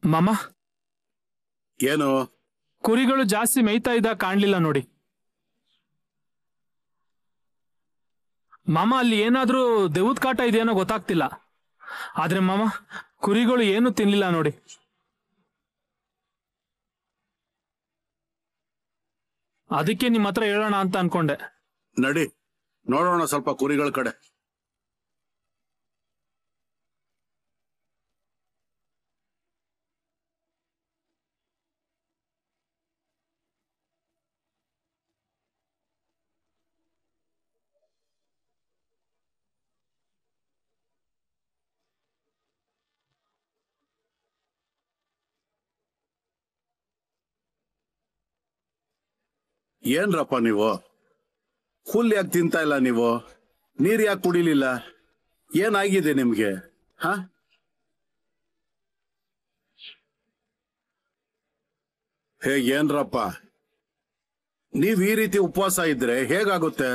ಮಾಮ ಏನು ಕುರಿಗಳು ಜಾಸ್ತಿ ಮೇಯ್ತಾ ಇದ್ದ ಕಾಣ್ಲಿಲ್ಲ ನೋಡಿ ಮಾಮ ಅಲ್ಲಿ ಏನಾದ್ರೂ ದೆವ್ವದ ಕಾಟ ಇದೆಯೇನೋ ಗೊತ್ತಾಗ್ತಿಲ್ಲ ಆದ್ರೆ ಮಾಮ ಕುರಿಗಳು ಏನು ತಿನ್ಲಿಲ್ಲ ನೋಡಿ ಅದಕ್ಕೆ ನಿಮ್ಮ ಹತ್ರ ಹೇಳೋಣ ಅಂತ ಅನ್ಕೊಂಡೆ ನಡಿ ನೋಡೋಣ ಸ್ವಲ್ಪ ಕುರಿಗಳ ಕಡೆ ಏನ್ರಪ್ಪ ನೀವು ಹುಲ್ ಯಾಕೆ ತಿಂತಾ ಇಲ್ಲ ನೀವು ನೀರ್ ಯಾಕೆ ಕುಡಿಲಿಲ್ಲ ಏನಾಗಿದೆ ನಿಮ್ಗೆ ಹ ಹೇ ಏನ್ರಪ್ಪ ನೀವ್ ಈ ರೀತಿ ಉಪವಾಸ ಇದ್ರೆ ಹೇಗಾಗುತ್ತೆ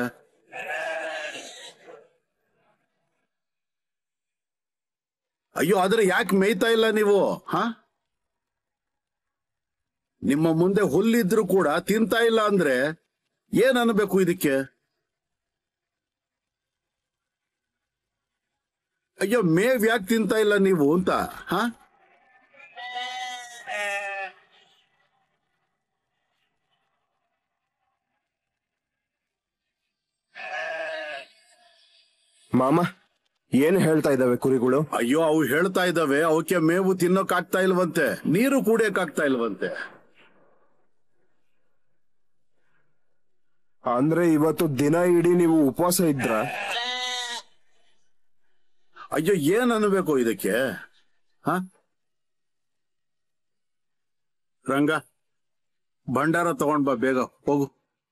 ಅಯ್ಯೋ ಆದ್ರೆ ಯಾಕೆ ಮೇಯ್ತಾ ಇಲ್ಲ ನೀವು ಹ ನಿಮ್ಮ ಮುಂದೆ ಹುಲ್ಲಿದ್ರು ಕೂಡ ತಿಂತಾ ಇಲ್ಲ ಅಂದ್ರೆ ಏನ್ ಅನ್ಬೇಕು ಇದಕ್ಕೆ ಅಯ್ಯೋ ಮೇವ್ ಯಾಕೆ ತಿಂತಾ ಇಲ್ಲ ನೀವು ಅಂತ ಹ ಮಾಮ ಏನ್ ಹೇಳ್ತಾ ಇದ್ದಾವೆ ಕುರಿಗಳು ಅಯ್ಯೋ ಅವು ಹೇಳ್ತಾ ಇದ್ದಾವೆ ಅವಕ್ಕೆ ಮೇವು ತಿನ್ನೋಕ್ ಆಗ್ತಾ ಇಲ್ವಂತೆ ನೀರು ಕುಡಿಯಕ್ ಆಗ್ತಾ ಇಲ್ವಂತೆ ಅಂದ್ರೆ ಇವತ್ತು ದಿನ ಇಡೀ ನೀವು ಉಪವಾಸ ಇದ್ರ ಅಯ್ಯೋ ಏನ್ ಅನ್ಬೇಕು ಇದಕ್ಕೆ ಹ ರಂಗ ಭಂಡಾರ ತಗೊಂಡ್ ಬಾ ಬೇಗ ಹೋಗು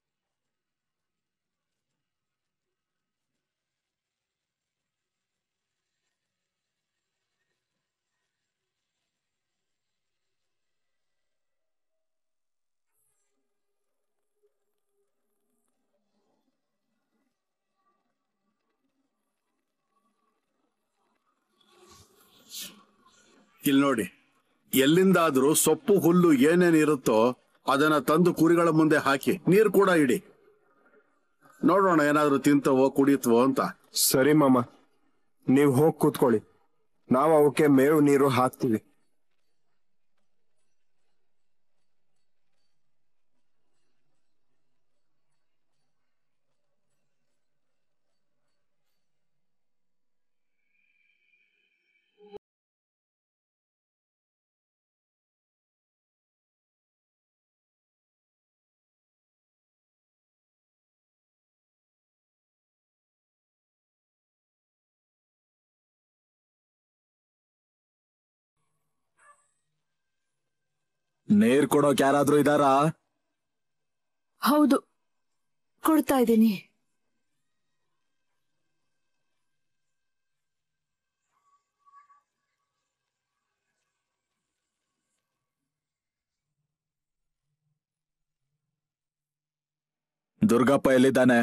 ಇಲ್ಲಿ ನೋಡಿ ಎಲ್ಲಿಂದಾದ್ರೂ ಸೊಪ್ಪು ಹುಲ್ಲು ಏನೇನ್ ಇರುತ್ತೋ ಅದನ್ನ ತಂದು ಕುರಿಗಳ ಮುಂದೆ ಹಾಕಿ ನೀರು ಕೂಡ ಇಡಿ ನೋಡೋಣ ಏನಾದ್ರೂ ತಿಂತವೋ ಕುಡಿತವೋ ಅಂತ ಸರಿ ಮಾಮ ನೀವ್ ಹೋಗ್ ಕೂತ್ಕೊಳ್ಳಿ ನಾವ್ ಅವಕ್ಕೆ ಮೇವು ನೀರು ಹಾಕ್ತಿವಿ ನೀರ್ ಕೊಡೋಕ್ ಯಾರಾದ್ರೂ ಇದಾರಾ ಹೌದು ಕೊಡ್ತಾ ಇದ್ದೀನಿ ದುರ್ಗಪ್ಪ ಎಲ್ಲಿದ್ದಾನೆ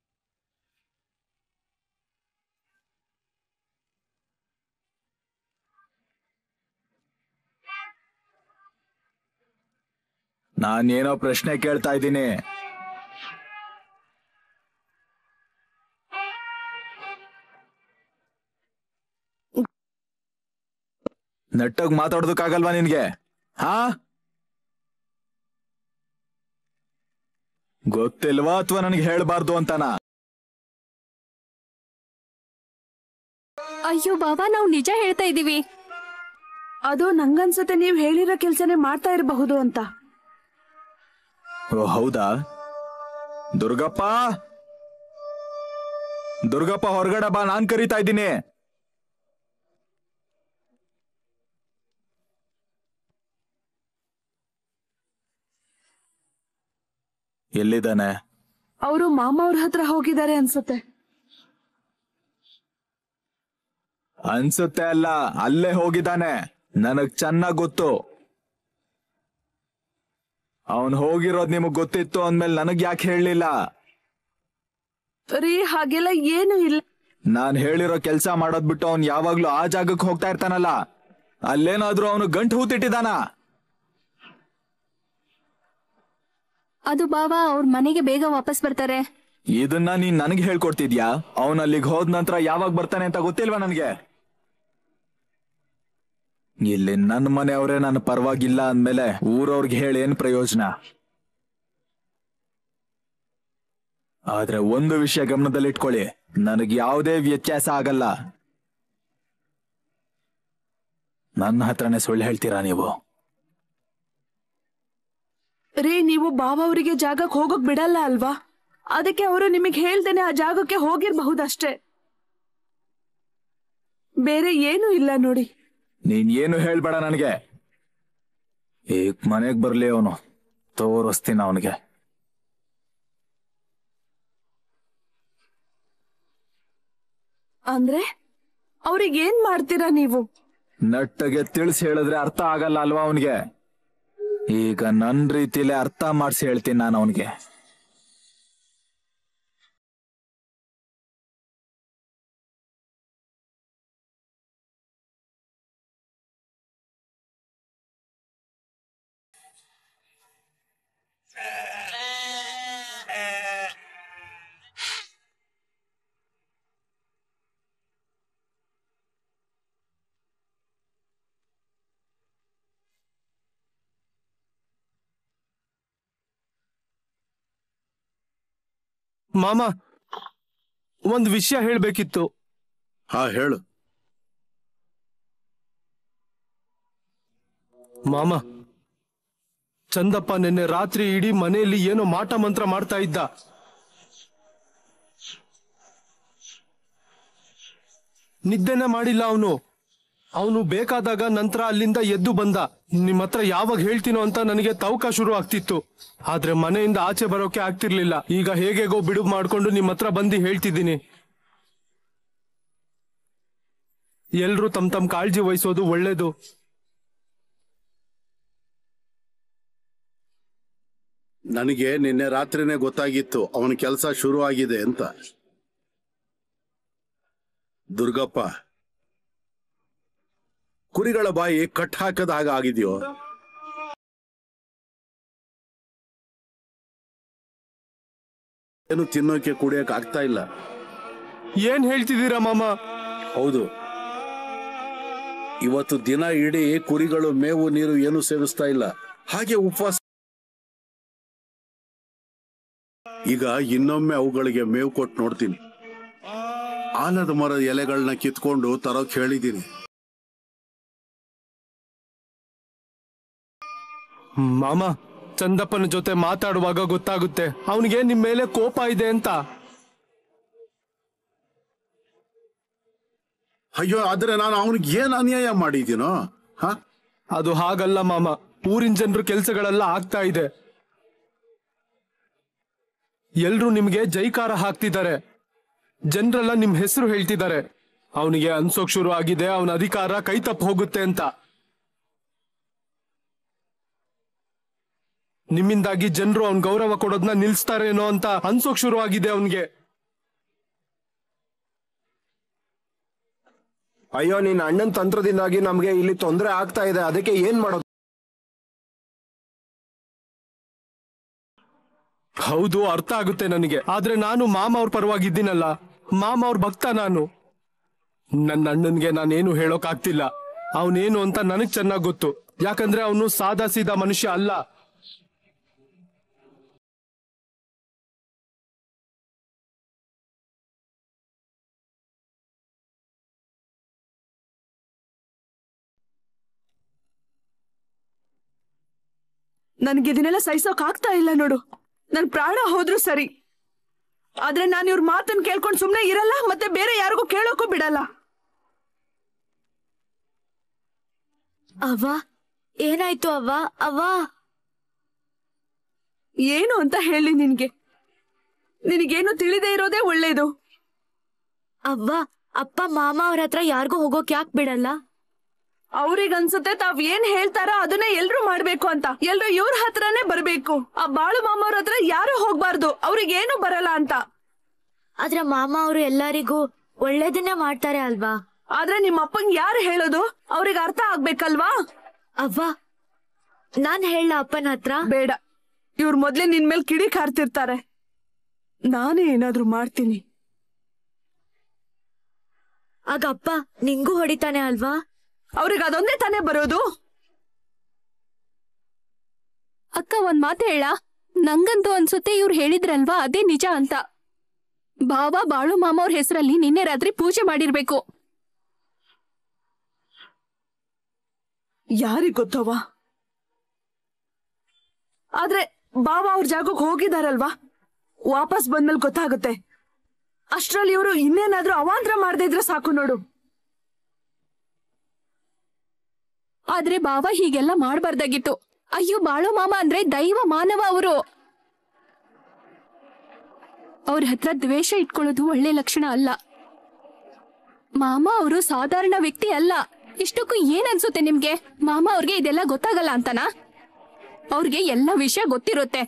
ನಾನೇನೋ ಪ್ರಶ್ನೆ ಕೇಳ್ತಾ ಇದ್ದೀನಿ ನೆಟ್ಟಗ್ ಮಾತಾಡೋದಕ್ಕಾಗಲ್ವಾ ನಿನ್ಗೆ ಹಾ ಗೊತ್ತಿಲ್ವಾ ಅಥವಾ ನನಗೆ ಹೇಳ್ಬಾರ್ದು ಅಂತಾನ ಅಯ್ಯೋ ಬಾಬಾ ನಾವು ನಿಜ ಹೇಳ್ತಾ ಇದೀವಿ ಅದು ನಂಗನ್ಸುತ್ತೆ ನೀವ್ ಹೇಳಿರೋ ಕೆಲ್ಸನೇ ಮಾಡ್ತಾ ಇರಬಹುದು ಅಂತ ಓ ಹೌದಾ ದುರ್ಗಪ್ಪ ದುರ್ಗಪ್ಪ ಹೊರಗಡೆ ಬಾ ನಾನ್ ಕರೀತಾ ಇದ್ದೀನಿ ಎಲ್ಲಿದ್ದಾನೆ ಅವರು ಮಾಮ ಅವ್ರ ಹತ್ರ ಹೋಗಿದ್ದಾರೆ ಅನ್ಸುತ್ತೆ ಅನ್ಸುತ್ತೆ ಅಲ್ಲ ಅಲ್ಲೇ ಹೋಗಿದ್ದಾನೆ ನನಗ್ ಚೆನ್ನಾಗ್ ಗೊತ್ತು ಅವನ್ ಹೋಗಿರೋದ್ ನಿಮಗ್ ಗೊತ್ತಿತ್ತು ಅಂದ್ಮೇಲೆ ನನಗ್ ಯಾಕೆ ಹೇಳಲಿಲ್ಲ ರೀ ಹಾಗೆಲ್ಲ ಏನು ಇಲ್ಲ ನಾನ್ ಹೇಳಿರೋ ಕೆಲ್ಸ ಮಾಡೋದ್ ಬಿಟ್ಟು ಅವ್ನ್ ಯಾವಾಗ್ಲೂ ಆ ಜಾಗಕ್ಕೆ ಹೋಗ್ತಾ ಇರ್ತಾನಲ್ಲ ಅಲ್ಲೇನಾದ್ರೂ ಅವನು ಗಂಟು ಹೂತಿಟ್ಟಿದಾನ ಅದು ಬಾವ ಅವ್ರ ಮನೆಗೆ ಬೇಗ ವಾಪಸ್ ಬರ್ತಾರೆ ಇದನ್ನ ನೀನ್ ನನಗೆ ಹೇಳ್ಕೊಡ್ತಿದ್ಯಾ ಅವನ್ ಅಲ್ಲಿಗೆ ಹೋದ ನಂತರ ಯಾವಾಗ ಬರ್ತಾನೆ ಅಂತ ಗೊತ್ತಿಲ್ವಾ ನನ್ಗೆ ಇಲ್ಲಿ ನನ್ನ ಮನೆಯವರೇ ನನ್ನ ಪರವಾಗಿಲ್ಲ ಅಂದ್ಮೇಲೆ ಊರವ್ರಿಗೆ ಹೇಳಿ ಏನ್ ಪ್ರಯೋಜನ ಆದ್ರೆ ಒಂದು ವಿಷಯ ಗಮನದಲ್ಲಿಟ್ಕೊಳ್ಳಿ ನನಗೆ ಯಾವುದೇ ವ್ಯತ್ಯಾಸ ಆಗಲ್ಲ ನನ್ನ ಹತ್ರನೇ ಸುಳ್ಳು ಹೇಳ್ತೀರಾ ನೀವು ರೀ ನೀವು ಬಾವ ಅವರಿಗೆ ಜಾಗಕ್ಕೆ ಹೋಗೋಕ್ ಬಿಡಲ್ಲ ಅಲ್ವಾ ಅದಕ್ಕೆ ಅವರು ನಿಮಗೆ ಹೇಳ್ದೇನೆ ಆ ಜಾಗಕ್ಕೆ ಹೋಗಿರ್ಬಹುದಷ್ಟೇ ಬೇರೆ ಏನೂ ಇಲ್ಲ ನೋಡಿ ನೀನ್ ಏನು ಹೇಳ್ಬೇಡ ನನಗೆ ಈಗ ಮನೆಗ್ ಬರ್ಲಿ ಅವನು ತೋರಿಸ್ತೀನಿ ಅವನಿಗೆ ಅಂದ್ರೆ ಅವ್ರಿಗೆ ಏನ್ ಮಾಡ್ತೀರಾ ನೀವು ನಟ್ಟಗೆ ತಿಳಿಸಿ ಹೇಳಿದ್ರೆ ಅರ್ಥ ಆಗಲ್ಲ ಅಲ್ವಾ ಅವನಿಗೆ ಈಗ ನನ್ ರೀತಿಲೇ ಅರ್ಥ ಮಾಡಿಸಿ ಹೇಳ್ತೀನಿ ನಾನು ಅವನಿಗೆ ಮಾಮ ಒಂದ್ ವಿಷಯ ಹೇಳ್ಬೇಕಿತ್ತು ಹಾ ಹೇಳು ಮಾಮ ಚಂದಪ್ಪ ನಿನ್ನೆ ರಾತ್ರಿ ಇಡೀ ಮನೆಯಲ್ಲಿ ಏನೋ ಮಾಟ ಮಂತ್ರ ಮಾಡ್ತಾ ಇದ್ದ ನಿದ್ದೆನೆ ಮಾಡಿಲ್ಲ ಅವನು ಅವನು ಬೇಕಾದಾಗ ನಂತರ ಅಲ್ಲಿಂದ ಎದ್ದು ಬಂದ ನಿಮ್ ಹತ್ರ ಯಾವಾಗ ಹೇಳ್ತೀನೋ ಅಂತ ನನಗೆ ತವಕ ಶುರು ಆಗ್ತಿತ್ತು ಆದ್ರೆ ಮನೆಯಿಂದ ಆಚೆ ಬರೋಕೆ ಆಗ್ತಿರ್ಲಿಲ್ಲ ಈಗ ಹೇಗೆಗೋ ಬಿಡುಗು ಮಾಡ್ಕೊಂಡು ನಿಮ್ ಹತ್ರ ಬಂದು ಹೇಳ್ತಿದ್ದೀನಿ ಎಲ್ರೂ ತಮ್ ತಮ್ ಕಾಳಜಿ ವಹಿಸೋದು ಒಳ್ಳೇದು ನನಗೆ ನಿನ್ನೆ ರಾತ್ರಿನೇ ಗೊತ್ತಾಗಿತ್ತು ಅವನ ಕೆಲಸ ಶುರು ಆಗಿದೆ ಅಂತ ದುರ್ಗಪ್ಪ ಕುರಿಗಳ ಬಾಯಿ ಕಟ್ ಹಾಕದ ಹಾಗೆ ಆಗಿದೆಯೋ ಏನು ತಿನ್ನೋಕೆ ಕುಡಿಯಕ್ ಆಗ್ತಾ ಇಲ್ಲ ಏನ್ ಹೇಳ್ತಿದ್ದೀರಾ ಮಾಮ ಹೌದು ಇವತ್ತು ದಿನ ಇಡೀ ಕುರಿಗಳು ಮೇವು ನೀರು ಏನು ಸೇವಿಸ್ತಾ ಇಲ್ಲ ಹಾಗೆ ಉಪವಾಸ ಈಗ ಇನ್ನೊಮ್ಮೆ ಅವುಗಳಿಗೆ ಮೇವು ಕೊಟ್ಟು ನೋಡ್ತೀನಿ ಆಲದ ಮರದ ಎಲೆಗಳನ್ನ ಕಿತ್ಕೊಂಡು ತರೋಕ್ ಹೇಳಿದ್ದೀನಿ ಮಾಮ ಚಂದಪ್ಪನ ಜೊತೆ ಮಾತಾಡುವಾಗ ಗೊತ್ತಾಗುತ್ತೆ ಅವನಿಗೆ ನಿಮ್ ಮೇಲೆ ಕೋಪ ಇದೆ ಅಂತ ಅಯ್ಯೋ ಆದ್ರೆ ನಾನು ಅವನಿಗೆ ಏನ್ ಅನ್ಯಾಯ ಮಾಡಿದ್ದೀನೋ ಹ ಅದು ಹಾಗಲ್ಲ ಮಾಮ ಊರಿನ ಜನರು ಕೆಲಸಗಳೆಲ್ಲ ಆಗ್ತಾ ಇದೆ ಎಲ್ರು ನಿಮ್ಗೆ ಜೈಕಾರ ಹಾಕ್ತಿದ್ದಾರೆ ಜನರೆಲ್ಲ ನಿಮ್ ಹೆಸರು ಹೇಳ್ತಿದ್ದಾರೆ ಅವನಿಗೆ ಅನ್ಸೋಕ್ ಶುರು ಆಗಿದೆ ಅವನ ಅಧಿಕಾರ ಕೈ ತಪ್ಪು ಹೋಗುತ್ತೆ ಅಂತ ನಿಮ್ಮಿಂದಾಗಿ ಜನರು ಅವನ್ ಗೌರವ ಕೊಡೋದನ್ನ ನಿಲ್ಸ್ತಾರೇನೋ ಅಂತ ಅನ್ಸೋಕ್ ಶುರು ಆಗಿದೆ ಅವನ್ಗೆ ಅಯ್ಯೋ ನಿನ್ನ ಅಣ್ಣನ ತಂತ್ರದಿಂದಾಗಿ ನಮ್ಗೆ ಇಲ್ಲಿ ತೊಂದರೆ ಆಗ್ತಾ ಇದೆ ಅದಕ್ಕೆ ಏನ್ ಮಾಡೋದು ಹೌದು ಅರ್ಥ ಆಗುತ್ತೆ ನನಗೆ ಆದ್ರೆ ನಾನು ಮಾಮ ಅವ್ರ ಪರವಾಗಿದ್ದೀನಲ್ಲ ಮಾಮ ಅವ್ರ ಭಕ್ತ ನಾನು ನನ್ನ ಅಣ್ಣನ್ಗೆ ನಾನೇನು ಹೇಳೋಕಾಗ್ತಿಲ್ಲ ಅವನೇನು ಅಂತ ನನಗ್ ಚೆನ್ನಾಗ್ ಗೊತ್ತು ಯಾಕಂದ್ರೆ ಅವನು ಸಾದಾ ಸೀದಾ ಮನುಷ್ಯ ಅಲ್ಲ ನನ್ಗೆ ಇದನ್ನೆಲ್ಲ ಸಹಿಸೋಕ್ ಆಗ್ತಾ ಇಲ್ಲ ನೋಡು ನನ್ ಪ್ರಾಣ ಹೋದ್ರು ಸರಿ ಆದ್ರೆ ನಾನು ಇವ್ರ ಮಾತನ್ನ ಕೇಳ್ಕೊಂಡು ಸುಮ್ನೆ ಇರಲ್ಲ ಮತ್ತೆ ಬೇರೆ ಯಾರಿಗೂ ಕೇಳೋಕ್ಕೂ ಬಿಡಲ್ಲ ಅವ್ವ ಏನಾಯ್ತು ಅವ್ವ ಅವ್ವ ಏನು ಅಂತ ಹೇಳಿ ನಿನ್ಗೆ ನಿನಗೇನು ತಿಳಿದೇ ಇರೋದೇ ಒಳ್ಳೇದು ಅವ್ವ ಅಪ್ಪ ಮಾಮ ಅವ್ರ ಹತ್ರ ಯಾರಿಗೂ ಹೋಗೋಕ್ ಯಾಕೆ ಬಿಡಲ್ಲ ಅವ್ರಿಗ್ ಅನ್ಸುತ್ತೆ ತಾವ್ ಏನ್ ಹೇಳ್ತಾರೋ ಅದನ್ನೇ ಎಲ್ರು ಮಾಡ್ಬೇಕು ಅಂತ ಎಲ್ರು ಇವ್ರ ಹತ್ರನೇ ಬರ್ಬೇಕು ಆ ಬಾಳು ಮಾಮವ್ರ ಹತ್ರ ಯಾರು ಹೋಗ್ಬಾರ್ದು ಅವ್ರಿಗೇನು ಬರಲ್ಲ ಅಂತ ಆದ್ರೆ ಮಾಮ ಅವರು ಎಲ್ಲರಿಗೂ ಒಳ್ಳೇದನ್ನೇ ಮಾಡ್ತಾರೆ ಅಲ್ವಾ ಆದ್ರೆ ನಿಮ್ಮ ಅಪ್ಪಂಗ್ ಯಾರು ಹೇಳೋದು ಅವ್ರಿಗೆ ಅರ್ಥ ಆಗ್ಬೇಕಲ್ವಾ ಅವ್ವ ನಾನ್ ಹೇಳ ಅಪ್ಪನ ಹತ್ರ ಬೇಡ ಇವ್ರು ಮೊದ್ಲೇ ನಿನ್ ಮೇಲೆ ಕಿಡಿ ಕಾರ್ತಿರ್ತಾರೆ ನಾನೇ ಏನಾದ್ರೂ ಮಾಡ್ತೀನಿ ಆಗ ಅಪ್ಪ ನಿಂಗೂ ಹೊಡಿತಾನೆ ಅಲ್ವಾ ಅವ್ರಿಗೆ ಅದೊಂದೇ ತಾನೇ ಬರೋದು ಅಕ್ಕ ಒಂದ್ ಮಾತು ಹೇಳ ನಂಗಂತೂ ಅನ್ಸುತ್ತೆ ಇವ್ರು ಹೇಳಿದ್ರಲ್ವಾ ಅದೇ ನಿಜ ಅಂತ ಬಾವ ಬಾಳು ಮಾಮ ಅವ್ರ ಹೆಸರಲ್ಲಿ ನಿನ್ನೆ ರಾತ್ರಿ ಪೂಜೆ ಮಾಡಿರ್ಬೇಕು ಯಾರಿಗ್ ಗೊತ್ತವ್ವ ಆದ್ರೆ ಬಾಬಾ ಅವ್ರ ಜಾಗಕ್ಕೆ ಹೋಗಿದಾರಲ್ವಾ ವಾಪಸ್ ಬಂದ್ಮೇಲೆ ಗೊತ್ತಾಗುತ್ತೆ ಅಷ್ಟ್ರಲ್ಲಿ ಇವರು ಇನ್ನೇನಾದ್ರೂ ಅವಾಂತರ ಮಾಡದೇ ಇದ್ರೆ ಸಾಕು ನೋಡು ಆದ್ರೆ ಬಾವ ಹೀಗೆಲ್ಲ ಮಾಡ್ಬಾರ್ದಾಗಿತ್ತು ಅಯ್ಯೋ ಬಾಳು ಮಾಮ ಅಂದ್ರೆ ದೈವ ಮಾನವ ಅವರು ಅವ್ರ ಹತ್ರ ದ್ವೇಷ ಇಟ್ಕೊಳ್ಳೋದು ಒಳ್ಳೆ ಲಕ್ಷಣ ಅಲ್ಲ ಮಾಮ ಅವರು ಸಾಧಾರಣ ವ್ಯಕ್ತಿ ಅಲ್ಲ ಇಷ್ಟಕ್ಕೂ ಏನ್ ಅನ್ಸುತ್ತೆ ನಿಮ್ಗೆ ಮಾಮ ಅವ್ರಿಗೆ ಇದೆಲ್ಲ ಗೊತ್ತಾಗಲ್ಲ ಅಂತನಾ ಅವ್ರಿಗೆ ಎಲ್ಲ ವಿಷಯ ಗೊತ್ತಿರುತ್ತೆ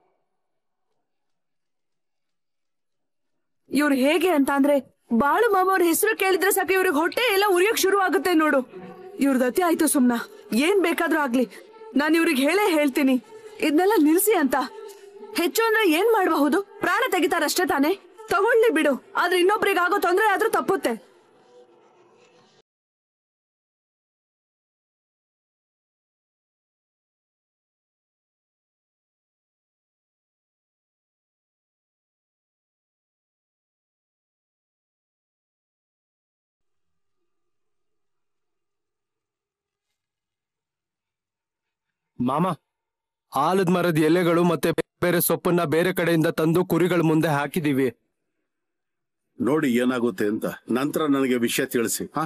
ಇವ್ರು ಹೇಗೆ ಅಂತ ಅಂದ್ರೆ ಬಾಳು ಮಾಮ ಅವ್ರ ಹೆಸರು ಕೇಳಿದ್ರೆ ಸಾಕು ಇವ್ರಿಗೆ ಹೊಟ್ಟೆ ಎಲ್ಲ ಉರಿಯಕ್ ಶುರು ಆಗುತ್ತೆ ನೋಡು ಇವ್ರದ್ದು ಅತಿ ಆಯ್ತು ಸುಮ್ನ ಏನ್ ಬೇಕಾದ್ರೂ ಆಗ್ಲಿ ನಾನು ಇವ್ರಿಗೆ ಹೇಳೇ ಹೇಳ್ತೀನಿ ಇದನ್ನೆಲ್ಲ ನಿಲ್ಸಿ ಅಂತ ಹೆಚ್ಚು ಅಂದ್ರೆ ಏನ್ ಮಾಡಬಹುದು ಪ್ರಾಣ ತೆಗಿತಾರಷ್ಟೇ ತಾನೇ ತಗೊಳ್ಳಿ ಬಿಡು ಆದ್ರೆ ಇನ್ನೊಬ್ರಿಗೆ ಆಗೋ ತೊಂದ್ರೆ ಆದ್ರೂ ತಪ್ಪುತ್ತೆ ಮಾಮ ಆಲದ ಮರದ ಎಲೆಗಳು ಮತ್ತೆ ಬೇರೆ ಸೊಪ್ಪನ್ನ ಬೇರೆ ಕಡೆಯಿಂದ ತಂದು ಕುರಿಗಳ ಮುಂದೆ ಹಾಕಿದೀವಿ ನೋಡಿ ಏನಾಗುತ್ತೆ ಅಂತ ನಂತರ ನನಗೆ ವಿಷಯ ತಿಳಿಸಿ ಹಾ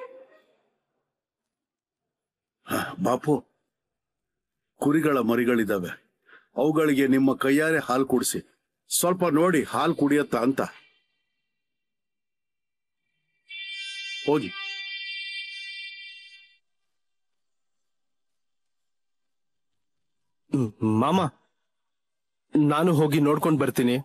ಹ, ಬಾಪು ಕುರಿಗಳ ಮರಿಗಳಿದಾವೆ ಅವುಗಳಿಗೆ ನಿಮ್ಮ ಕೈಯಾರೆ ಹಾಲು ಕುಡಿಸಿ ಸ್ವಲ್ಪ ನೋಡಿ ಹಾಲು ಕುಡಿಯತ್ತಾ ಅಂತ ಹೋಗಿ ಹ್ಮ್, ಮಾಮ ನಾನು ಹೋಗಿ ನೋಡ್ಕೊಂಡ್ ಬರ್ತೀನಿ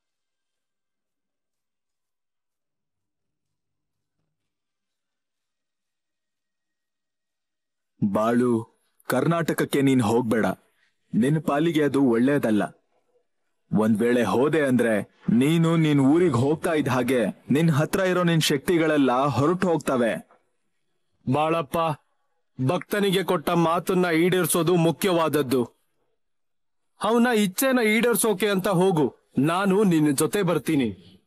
ಬಾಳು ಕರ್ನಾಟಕಕ್ಕೆ ನೀನ್ ಹೋಗ್ಬೇಡ ನಿನ್ ಪಾಲಿಗೆ ಅದು ಒಳ್ಳೇದಲ್ಲ ಒಂದ್ ವೇಳೆ ಹೋದೆ ಅಂದ್ರೆ ನೀನು ನಿನ್ ಊರಿಗೆ ಹೋಗ್ತಾ ಇದ್ದ ಹಾಗೆ ನಿನ್ ಹತ್ರ ಇರೋ ನಿನ್ ಶಕ್ತಿಗಳೆಲ್ಲ ಹೊರಟು ಹೋಗ್ತವೆ ಬಾಳಪ್ಪ ಭಕ್ತನಿಗೆ ಕೊಟ್ಟ ಮಾತನ್ನ ಈಡೇರಿಸೋದು ಮುಖ್ಯವಾದದ್ದು ಅವನ ಇಚ್ಛೆನ ಈಡೇರಿಸೋಕೆ ಅಂತ ಹೋಗು ನಾನು ನಿನ್ನ ಜೊತೆ ಬರ್ತೀನಿ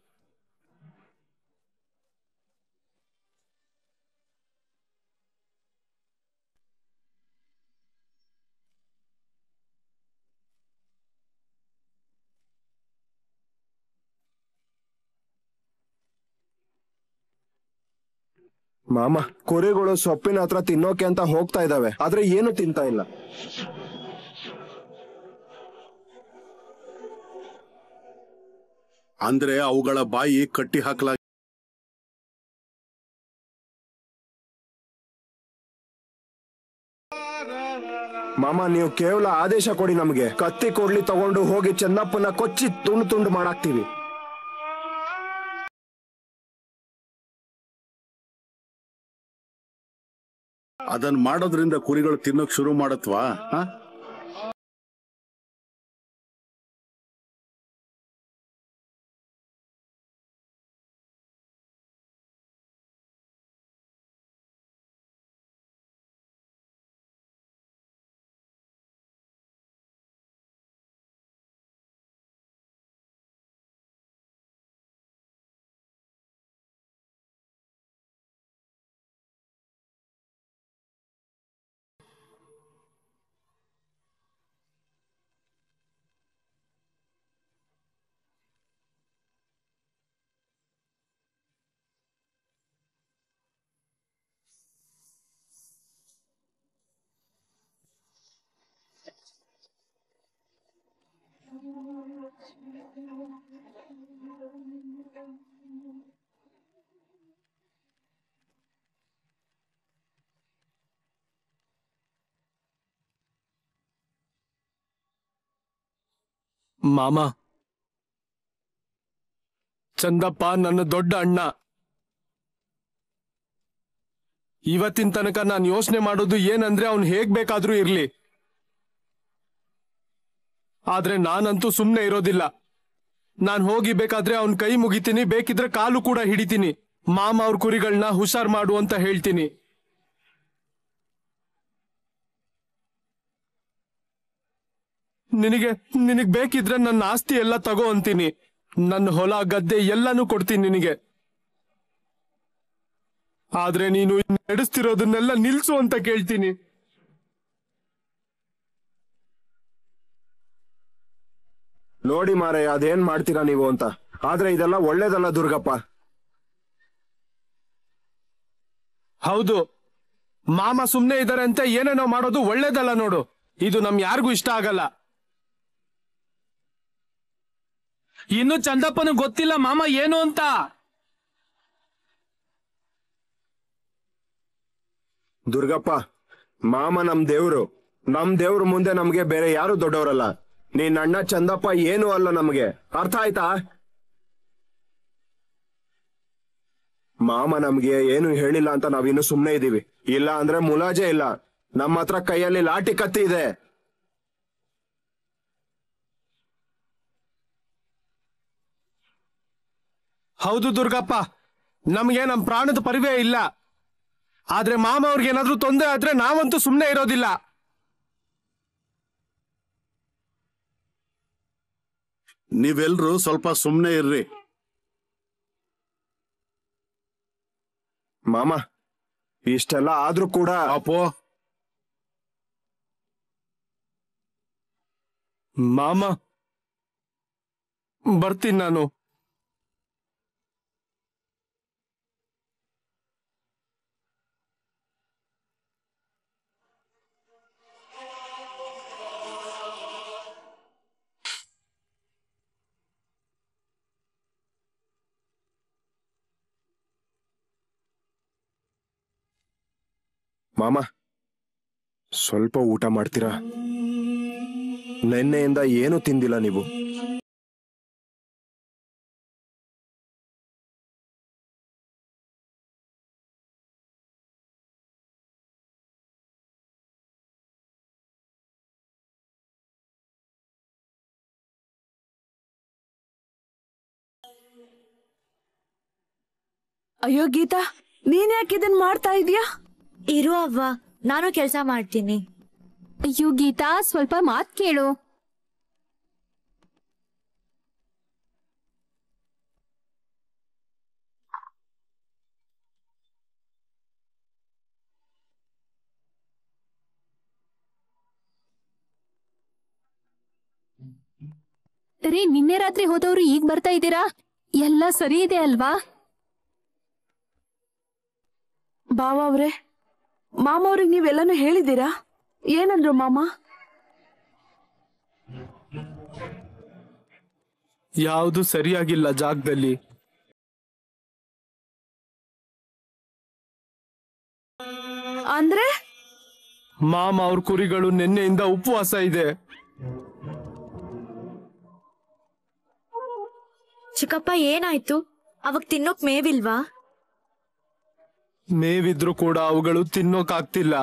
ಮಾಮ ಕುರಿಗಳು ಸೊಪ್ಪಿನ ಹತ್ರ ತಿನ್ನೋಕೆ ಅಂತ ಹೋಗ್ತಾ ಇದಾವೆ ಆದ್ರೆ ಏನು ತಿಂತಾ ಇಲ್ಲ ಅಂದ್ರೆ ಅವುಗಳ ಬಾಯಿ ಕಟ್ಟಿ ಹಾಕಲಾಗಿ ಮಾಮ ನೀವು ಕೇವಲ ಆದೇಶ ಕೊಡಿ ನಮಗೆ ಕತ್ತಿ ಕೊಡ್ಲಿ ತಗೊಂಡು ಹೋಗಿ ಚೆನ್ನಪ್ಪನ ಕೊಚ್ಚಿ ತುಂಡು ತುಂಡು ಮಾಡಾಕ್ತಿವಿ ಅದನ್ ಮಾಡೋದ್ರಿಂದ ಕುರಿಗಳು ತಿನ್ನೋಕ್ ಶುರು ಮಾಡತ್ವಾ ಹಾ ಮಾಮ ಚಂದಪ್ಪ ನನ್ನ ದೊಡ್ಡ ಅಣ್ಣ ಇವತ್ತಿನ ತನಕ ನಾನು ಯೋಚನೆ ಮಾಡೋದು ಏನಂದ್ರೆ ಅವ್ನು ಹೇಗ್ ಬೇಕಾದ್ರೂ ಇರ್ಲಿ ಆದ್ರೆ ನಾನಂತೂ ಸುಮ್ನೆ ಇರೋದಿಲ್ಲ ನಾನ್ ಹೋಗಿ ಬೇಕಾದ್ರೆ ಅವನ್ ಕೈ ಮುಗಿತೀನಿ ಬೇಕಿದ್ರೆ ಕಾಲು ಕೂಡ ಹಿಡಿತೀನಿ ಮಾಮ ಅವ್ರ ಕುರಿಗಳನ್ನ ಹುಷಾರ್ ಮಾಡು ಅಂತ ಹೇಳ್ತೀನಿ ನಿನಗೆ ನಿನಗ್ ಬೇಕಿದ್ರೆ ನನ್ನ ಆಸ್ತಿ ಎಲ್ಲ ತಗೋ ಅಂತೀನಿ ನನ್ನ ಹೊಲ ಗದ್ದೆ ಎಲ್ಲಾನು ಕೊಡ್ತೀನಿ ನಿನಗೆ ಆದ್ರೆ ನೀನು ನಡೆಸ್ತಿರೋದನ್ನೆಲ್ಲ ನಿಲ್ಸು ಅಂತ ಕೇಳ್ತೀನಿ ನೋಡಿ ಮಾರೆ ಅದೇನ್ ಮಾಡ್ತೀರಾ ನೀವು ಅಂತ ಆದ್ರೆ ಇದೆಲ್ಲ ಒಳ್ಳೇದಲ್ಲ ದುರ್ಗಪ್ಪ ಹೌದು ಮಾಮ ಸುಮ್ನೆ ಇದಾರೆ ಅಂತ ಏನೇನೋ ಮಾಡೋದು ಒಳ್ಳೇದಲ್ಲ ನೋಡು ಇದು ನಮ್ ಯಾರಿಗೂ ಇಷ್ಟ ಆಗಲ್ಲ ಇನ್ನು ಚಂದಪ್ಪನ ಗೊತ್ತಿಲ್ಲ ಮಾಮ ಏನು ಅಂತ ದುರ್ಗಪ್ಪ ಮಾಮ ನಮ್ ದೇವ್ರು ನಮ್ ದೇವ್ರ ಮುಂದೆ ನಮ್ಗೆ ಬೇರೆ ಯಾರು ದೊಡ್ಡವರಲ್ಲ ನೀನ್ ಅಣ್ಣ ಚಂದಪ್ಪ ಏನು ಅಲ್ಲ ನಮ್ಗೆ ಅರ್ಥ ಆಯ್ತಾ ಮಾಮ ನಮ್ಗೆ ಏನು ಹೇಳಿಲ್ಲ ಅಂತ ನಾವಿನ್ನು ಸುಮ್ನೆ ಇದೀವಿ ಇಲ್ಲ ಅಂದ್ರೆ ಮುಲಾಜೆ ಇಲ್ಲ ನಮ್ಮ ಹತ್ರ ಕೈಯಲ್ಲಿ ಲಾಠಿ ಕತ್ತಿ ಇದೆ ಹೌದು ದುರ್ಗಪ್ಪ ನಮ್ಗೆ ನಮ್ ಪ್ರಾಣದ ಪರಿವೇ ಇಲ್ಲ ಆದ್ರೆ ಮಾಮ ಅವ್ರಿಗೆ ಏನಾದ್ರೂ ತೊಂದರೆ ಆದ್ರೆ ನಾವಂತೂ ಸುಮ್ನೆ ಇರೋದಿಲ್ಲ ನೀವೆಲ್ರೂ ಸ್ವಲ್ಪ ಸುಮ್ನೆ ಇರ್ರಿ ಮಾಮ ಇಷ್ಟೆಲ್ಲ ಆದ್ರೂ ಕೂಡ ಅಪ್ಪೋ ಮಾಮ ಬರ್ತೀನಿ ನಾನು ಮಾಮ ಸ್ವಲ್ಪ ಊಟ ಮಾಡ್ತೀರಾ ನಿನ್ನೆಯಿಂದ ಏನು ತಿಂದಿಲ್ಲ ನೀವು ಅಯ್ಯೋ ಗೀತಾ ನೀನ್ ಯಾಕೆ ಇದನ್ ಮಾಡ್ತಾ ಇದೀಯಾ ಇರು ಅವ್ವ ನಾನು ಕೆಲಸ ಮಾಡ್ತೀನಿ ಅಯ್ಯೋ ಗೀತಾ ಸ್ವಲ್ಪ ಮಾತ್ ಕೇಳು ರೀ ನಿನ್ನೆ ರಾತ್ರಿ ಹೋದವ್ರು ಈಗ ಬರ್ತಾ ಇದ್ದೀರಾ ಎಲ್ಲ ಸರಿ ಇದೆ ಅಲ್ವಾ ಬಾವ ಅವ್ರೆ ಮಾಮ ಅವ್ರಿಗೆ ನೀವೆಲ್ಲಾನು ಹೇಳಿದ್ದೀರಾ ಏನಂದ್ರು ಮಾಮ ಯಾವುದು ಸರಿಯಾಗಿಲ್ಲ ಜಾಗದಲ್ಲಿ ಅಂದ್ರೆ ಮಾಮ ಅವ್ರ ಕುರಿಗಳು ನಿನ್ನೆಯಿಂದ ಉಪವಾಸ ಇದೆ ಚಿಕ್ಕಪ್ಪ ಏನಾಯ್ತು ಅವಾಗ ತಿನ್ನೋಕ್ ಮೇವಿಲ್ವಾ ಮೇವಿದ್ರು ಕೂಡ ಅವುಗಳು ತಿನ್ನೋಕಾಗ್ತಿಲ್ಲ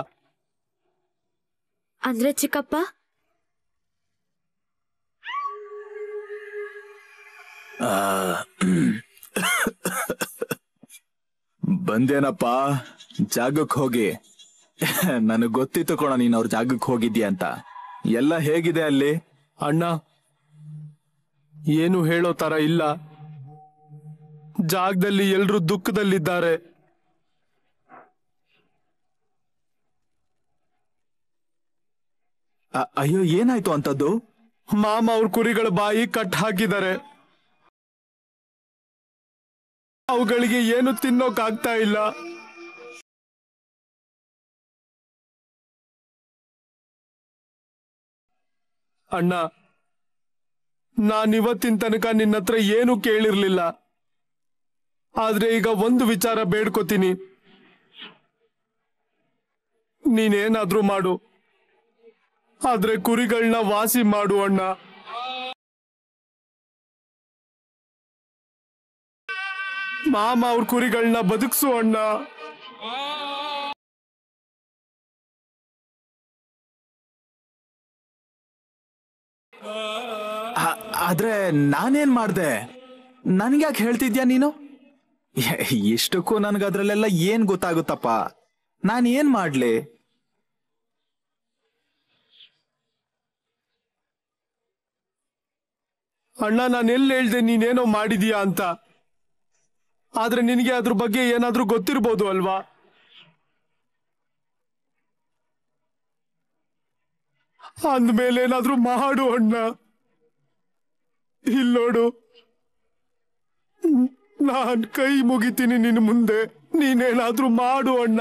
ಅಂದ್ರೆ ಚಿಕ್ಕಪ್ಪ ಬಂದೇನಪ್ಪ ಜಾಗಕ್ಕೆ ಹೋಗಿ ನನಗ್ ಗೊತ್ತಿತ್ತು ಕೊಣ ನೀನ್ ಅವ್ರ ಜಾಗಕ್ಕೆ ಹೋಗಿದ್ಯಾ ಅಂತ ಎಲ್ಲ ಹೇಗಿದೆ ಅಲ್ಲಿ ಅಣ್ಣ ಏನು ಹೇಳೋ ತರ ಇಲ್ಲ ಜಾಗದಲ್ಲಿ ಎಲ್ರು ದುಃಖದಲ್ಲಿದ್ದಾರೆ ಅ- ಅಯ್ಯೋ ಏನಾಯ್ತು ಅಂತದ್ದು ಮಾಮ ಅವ್ರ ಕುರಿಗಳ ಬಾಯಿ ಕಟ್ ಹಾಕಿದ್ದಾರೆ ಅವುಗಳಿಗೆ ಏನು ತಿನ್ನೋಕಾಗ್ತಾ ಇಲ್ಲ ಅಣ್ಣ ನಾನಿವತ್ತಿನ ತನಕ ನಿನ್ನ ಹತ್ರ ಏನು ಕೇಳಿರ್ಲಿಲ್ಲ ಆದ್ರೆ ಈಗ ಒಂದು ವಿಚಾರ ಬೇಡ್ಕೋತೀನಿ ನೀನೇನಾದ್ರೂ ಮಾಡು ಆದ್ರೆ ಕುರಿಗಳನ್ನ ವಾಸಿ ಮಾಡು ಅಣ್ಣ ಮಾಮ ಅವ್ರ ಕುರಿಗಳನ್ನ ಬದುಕ್ಸು ಅಣ್ಣ ಆ- ಆದ್ರೆ ನಾನೇನ್ ಮಾಡ್ದೆ ನನ್ಗ್ಯಾಕೆ ಹೇಳ್ತಿದ್ಯಾ ನೀನು ಎ- ಇಷ್ಟಕ್ಕೂ ನನ್ಗೆ ಅದ್ರಲ್ಲೆಲ್ಲ ಏನ್ ಗೊತ್ತಾಗುತ್ತಪ್ಪ ನಾನ್ ಏನ್ ಮಾಡ್ಲಿ ಅಣ್ಣ ನಾನು ಎಲ್ಲಿ ಹೇಳ್ದೆ ನೀನೇನೋ ಮಾಡಿದೀಯಾ ಅಂತ ಆದ್ರೆ ನಿನಗೆ ಅದ್ರ ಬಗ್ಗೆ ಏನಾದ್ರೂ ಗೊತ್ತಿರ್ಬೋದು ಅಲ್ವಾ ಅಂದ್ಮೇಲೆ ಏನಾದ್ರೂ ಮಾಡು ಅಣ್ಣ ಇಲ್ಲೋಡು ನಾನ್ ಕೈ ಮುಗಿತೀನಿ ನಿನ್ ಮುಂದೆ ನೀನೇನಾದ್ರೂ ಮಾಡು ಅಣ್ಣ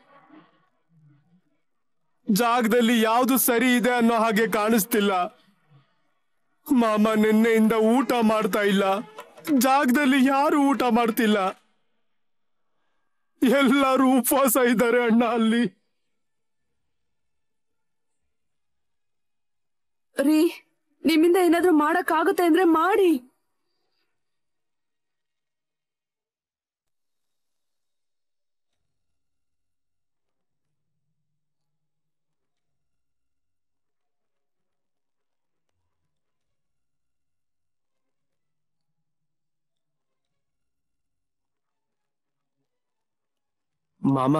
ಜಾಗದಲ್ಲಿ ಯಾವ್ದು ಸರಿ ಇದೆ ಅನ್ನೋ ಹಾಗೆ ಕಾಣಿಸ್ತಿಲ್ಲ ಮಾಮ ನಿನ್ನೆಯಿಂದ ಊಟ ಮಾಡ್ತಾ ಇಲ್ಲ ಜಾಗದಲ್ಲಿ ಯಾರು ಊಟ ಮಾಡ್ತಿಲ್ಲ ಎಲ್ಲರೂ ಉಪವಾಸ ಇದ್ದಾರೆ ಅಣ್ಣ ಅಲ್ಲಿ ರೀ ನಿಮ್ಮಿಂದ ಏನಾದ್ರೂ ಮಾಡಕ್ ಆಗುತ್ತೆ ಅಂದ್ರೆ ಮಾಡಿ ಮಾಮ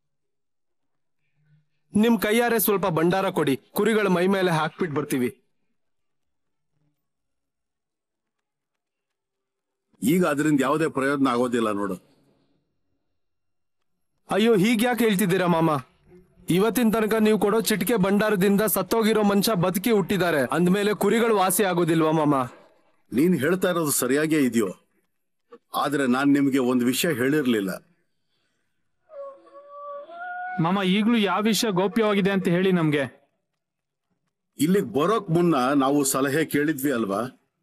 ನಿಮ್ ಕೈಯಾರೆ ಸ್ವಲ್ಪ ಭಂಡಾರ ಕೊಡಿ ಕುರಿಗಳ ಮೈ ಮೇಲೆ ಹಾಕ್ಬಿಟ್ ಬರ್ತೀವಿ ಈಗ ಅದರಿಂದ ಯಾವುದೇ ಪ್ರಯೋಜನ ಆಗೋದಿಲ್ಲ ನೋಡು ಅಯ್ಯೋ ಹೀಗ್ಯಾಕೆ ಹೇಳ್ತಿದ್ದೀರಾ ಮಾಮ ಇವತ್ತಿನ ತನಕ ನೀವು ಕೊಡೋ ಚಿಟಿಕೆ ಭಂಡಾರದಿಂದ ಸತ್ತೋಗಿರೋ ಮನುಷ್ಯ ಬದುಕಿ ಹುಟ್ಟಿದ್ದಾರೆ ಅಂದ್ಮೇಲೆ ಕುರಿಗಳು ವಾಸಿ ಆಗೋದಿಲ್ವಾ ಮಾಮ ನೀನ್ ಹೇಳ್ತಾ ಇರೋದು ಸರಿಯಾಗೇ ಇದೆಯೋ ಆದ್ರೆ ನಾನ್ ನಿಮ್ಗೆ ಒಂದು ವಿಷಯ ಹೇಳಿರ್ಲಿಲ್ಲ ಮಾಮ ಈಗ್ಲೂ ಯಾವ ವಿಷಯ ಗೌಪ್ಯವಾಗಿದೆ ಅಂತ ಹೇಳಿ ನಮ್ಗೆ ಇಲ್ಲಿಗ್ ಬರೋಕ್ ಮುನ್ನ ನಾವು ಸಲಹೆ ಕೇಳಿದ್ವಿ ಅಲ್ವಾ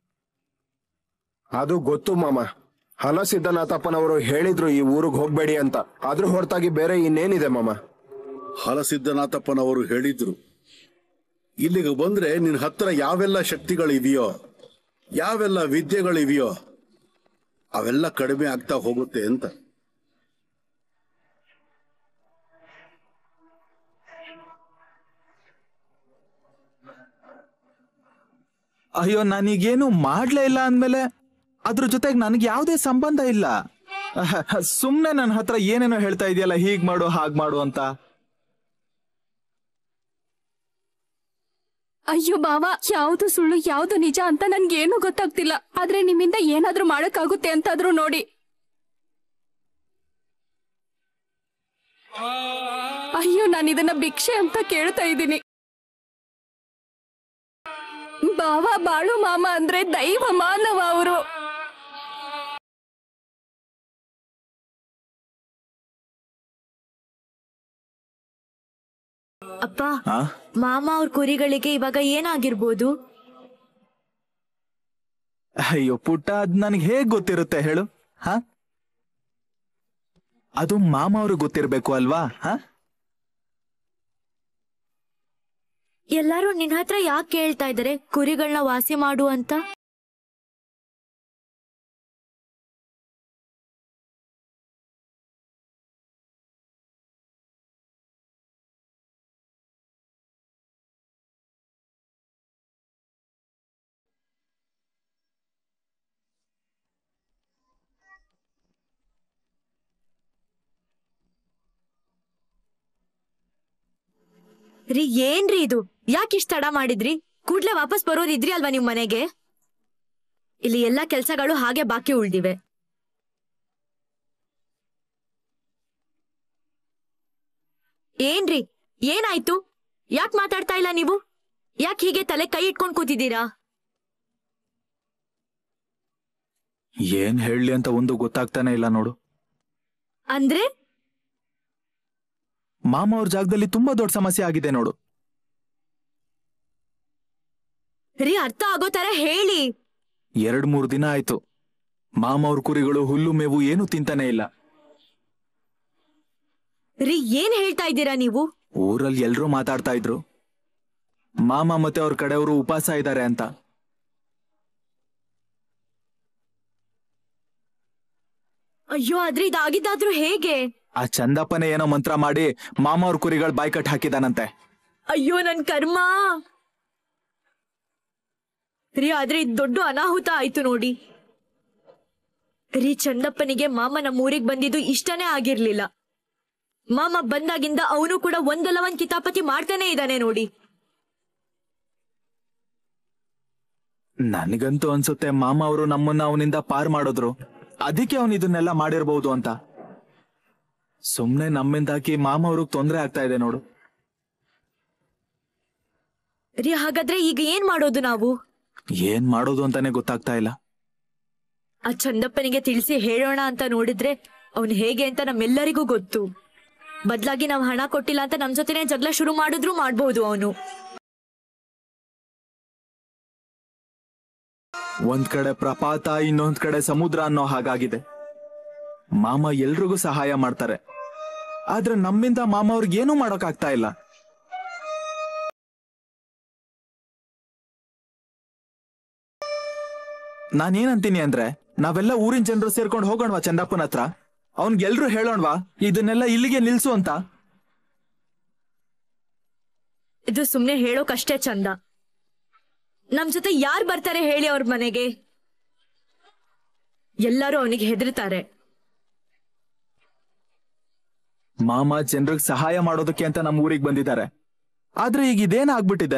ಅದು ಗೊತ್ತು ಮಾಮ ಹಲಸಿದ್ದನಾಥಪ್ಪನವರು ಹೇಳಿದ್ರು ಈ ಊರಿಗೆ ಹೋಗ್ಬೇಡಿ ಅಂತ ಅದ್ರ ಹೊರತಾಗಿ ಬೇರೆ ಇನ್ನೇನಿದೆ ಮಾಮ ಹಲಸಿದ್ದನಾಥಪ್ಪನವರು ಹೇಳಿದ್ರು ಇಲ್ಲಿಗೆ ಬಂದ್ರೆ ನಿನ್ ಹತ್ರ ಯಾವೆಲ್ಲ ಶಕ್ತಿಗಳಿವೆಯೋ ಯಾವೆಲ್ಲ ವಿದ್ಯೆಗಳಿವೆಯೋ ಅವೆಲ್ಲ ಕಡಿಮೆ ಆಗ್ತಾ ಹೋಗುತ್ತೆ ಅಂತ ಅಯ್ಯೋ ನಾನೀಗೇನು ಮಾಡ್ಲೇ ಇಲ್ಲ ಅಂದ್ಮೇಲೆ ಅದ್ರ ಜೊತೆಗೆ ನನಗೆ ಯಾವುದೇ ಸಂಬಂಧ ಇಲ್ಲ ಸುಮ್ನೆ ನನ್ನ ಹತ್ರ ಏನೇನೋ ಹೇಳ್ತಾ ಇದೆಯಲ್ಲ ಹೀಗ್ ಮಾಡು ಹಾಗ್ ಮಾಡು ಅಂತ ಅಯ್ಯೋ ಬಾವ ಯಾವ್ದು ಸುಳ್ಳು ಯಾವ್ದು ನಿಜ ಅಂತ ನನ್ಗೇನು ಗೊತ್ತಾಗ್ತಿಲ್ಲ ಆದ್ರೆ ನಿಮ್ಮಿಂದ ಏನಾದ್ರೂ ಮಾಡಕ್ಕಾಗುತ್ತೆ ಅಂತಾದ್ರೂ ನೋಡಿ ಅಯ್ಯೋ ನಾನು ಇದನ್ನ ಭಿಕ್ಷೆ ಅಂತ ಕೇಳ್ತಾ ಇದ್ದೀನಿ ಬಾವ ಬಾಳು ಮಾಮ ಅಂದ್ರೆ ದೈವ ಮಾನವ ಅವರು ಅಪ್ಪ ಆ ಮಾಮ ಅವ್ರ ಕುರಿಗಳಿಗೆ ಇವಾಗ ಏನಾಗಿರ್ಬೋದು ಅಯ್ಯೋ ಪುಟ್ಟ ಅದ್ ನನಗೆ ಹೇಗ್ ಗೊತ್ತಿರುತ್ತೆ ಹೇಳು ಹ ಅದು ಮಾಮ ಅವ್ರಿಗೆ ಗೊತ್ತಿರ್ಬೇಕು ಅಲ್ವಾ ಹ ಎಲ್ಲಾರು ನಿನ್ ಹತ್ರ ಯಾಕೆ ಕೇಳ್ತಾ ಇದಾರೆ ಕುರಿಗಳನ್ನ ವಾಸಿ ಮಾಡು ಅಂತ ರೀ ಏನ್ರಿ ಇದು ಯಾಕೆ ಇಷ್ಟ ತಡ ಮಾಡಿದ್ರಿ ಕೂಡ್ಲೆ ವಾಪಸ್ ಬರೋರಿದ್ರಿ ಅಲ್ವಾ ನಿಮ್ ಮನೆಗೆ ಇಲ್ಲಿ ಎಲ್ಲಾ ಕೆಲ್ಸಗಳು ಹಾಗೆ ಬಾಕಿ ಉಳ್ದಿವೆ ಏನ್ರಿ ಏನಾಯ್ತು ಯಾಕ್ ಮಾತಾಡ್ತಾ ಇಲ್ಲ ನೀವು ಯಾಕೆ ಹೀಗೆ ತಲೆ ಕೈ ಇಟ್ಕೊಂಡ್ ಕೂತಿದ್ದೀರಾ ಏನ್ ಹೇಳಿ ಅಂತ ಒಂದು ಗೊತ್ತಾಗ್ತಾನೆ ಇಲ್ಲ ನೋಡು ಅಂದ್ರೆ ಮಾಮ ಅವ್ರ ಜಾಗದಲ್ಲಿ ತುಂಬಾ ದೊಡ್ಡ ಸಮಸ್ಯೆ ಆಗಿದೆ ನೋಡು ರೀ ಅರ್ಥ ಆಗೋ ತರ ಹೇಳಿ ಎರಡ್ ಮೂರ್ ದಿನ ಆಯ್ತು ಮಾಮ ಅವ್ರ ಕುರಿಗಳು ಹುಲ್ಲು ಮೇವು ಏನು ತಿಂತಾನೆ ಇಲ್ಲ ರೀ ಏನ್ ಹೇಳ್ತಾ ಇದ್ದೀರಾ ನೀವು ಊರಲ್ಲಿ ಎಲ್ರೂ ಮಾತಾಡ್ತಾ ಇದ್ರು ಮಾಮ ಮತ್ತೆ ಅವ್ರ ಕಡೆಯವರು ಉಪವಾಸ ಇದ್ದಾರೆ ಅಂತ ಅಯ್ಯೋ ಆದ್ರೆ ಇದಾಗಿದ್ದಾದ್ರೂ ಹೇಗೆ ಆ ಚಂದಪ್ಪನೇ ಏನೋ ಮಂತ್ರ ಮಾಡಿ ಮಾಮ ಅವ್ರ ಕುರಿಗಳು ಬಾಯ್ಕಟ್ ಹಾಕಿದಾನಂತೆ ಅಯ್ಯೋ ನನ್ ಕರ್ಮ ರೀ ಆದ್ರೆ ಇದು ದೊಡ್ಡ ಅನಾಹುತ ಆಯ್ತು ನೋಡಿ ರೀ ಚಂದಪ್ಪನಿಗೆ ಮಾಮ ನಮ್ಮ ಊರಿಗೆ ಬಂದಿದ್ದು ಇಷ್ಟನೇ ಆಗಿರ್ಲಿಲ್ಲ ಮಾಮ ಬಂದಾಗಿಂದ ಅವನು ಕೂಡ ಒಂದಲ್ಲ ಒಂದ್ ಕಿತಾಪತಿ ಮಾಡ್ತಾನೆ ಇದ್ದಾನೆ ನೋಡಿ ನನಗಂತೂ ಅನ್ಸುತ್ತೆ ಮಾಮ ಅವರು ನಮ್ಮನ್ನ ಅವನಿಂದ ಪಾರ್ ಮಾಡಿದ್ರು ಅದಕ್ಕೆ ಅವನ್ ಇದನ್ನೆಲ್ಲ ಮಾಡಿರ್ಬೋದು ಅಂತ ಸುಮ್ನೆ ನಮ್ಮಿಂದಾಕಿ ಮಾಮ ಅವ್ರಿಗೆ ತೊಂದರೆ ಆಗ್ತಾ ಇದೆ ನೋಡು ರೀ ಹಾಗಾದ್ರೆ ಈಗ ಏನ್ ಮಾಡೋದು ನಾವು ಏನ್ ಮಾಡೋದು ಅಂತಾನೆ ಗೊತ್ತಾಗ್ತಾ ಇಲ್ಲ ಆ ಚಂದಪ್ಪನಿಗೆ ತಿಳಿಸಿ ಹೇಳೋಣ ಅಂತ ನೋಡಿದ್ರೆ ಅವನು ಹೇಗೆ ಅಂತ ನಮ್ಮೆಲ್ಲರಿಗೂ ಗೊತ್ತು ಬದ್ಲಾಗಿ ನಾವ್ ಹಣ ಕೊಟ್ಟಿಲ್ಲ ಅಂತ ನಮ್ ಜೊತೆನೆ ಜಗಳ ಶುರು ಮಾಡಿದ್ರು ಮಾಡ್ಬೋದು ಅವನು ಒಂದ್ ಕಡೆ ಪ್ರಪಾತ ಇನ್ನೊಂದ್ ಕಡೆ ಸಮುದ್ರ ಅನ್ನೋ ಹಾಗಾಗಿದೆ ಮಾಮ ಎಲ್ರಿಗೂ ಸಹಾಯ ಮಾಡ್ತಾರೆ ಆದ್ರೆ ನಮ್ಮಿಂದ ಮಾಮ ಅವ್ರಿಗೆ ಏನೂ ಮಾಡೋಕ್ಕಾಗ್ತಾ ಇಲ್ಲ ನಾನೇನಂತೀನಿ ಅಂದ್ರೆ ನಾವೆಲ್ಲ ಊರಿನ ಜನರು ಸೇರ್ಕೊಂಡು ಹೋಗೋಣವಾ ಚಂದಪ್ಪನ ಹತ್ರ ಅವ್ನ್ಗೆಲ್ರು ಹೇಳೋಣವಾ ಇದನ್ನೆಲ್ಲ ಇಲ್ಲಿಗೆ ನಿಲ್ಸು ಅಂತ ಇದು ಸುಮ್ನೆ ಹೇಳೋಕಷ್ಟೇ ಚಂದ ನಮ್ ಜೊತೆ ಯಾರ್ ಬರ್ತಾರೆ ಹೇಳಿ ಅವ್ರ ಮನೆಗೆ ಎಲ್ಲರೂ ಅವನಿಗೆ ಹೆದರ್ತಾರೆ ಮಾಮ ಜನರಿಗೆ ಸಹಾಯ ಮಾಡೋದಕ್ಕೆ ಅಂತ ನಮ್ಮ ಊರಿಗೆ ಬಂದಿದ್ದಾರೆ ಆದ್ರೆ ಈಗ ಇದೇನ್ ಆಗ್ಬಿಟ್ಟಿದೆ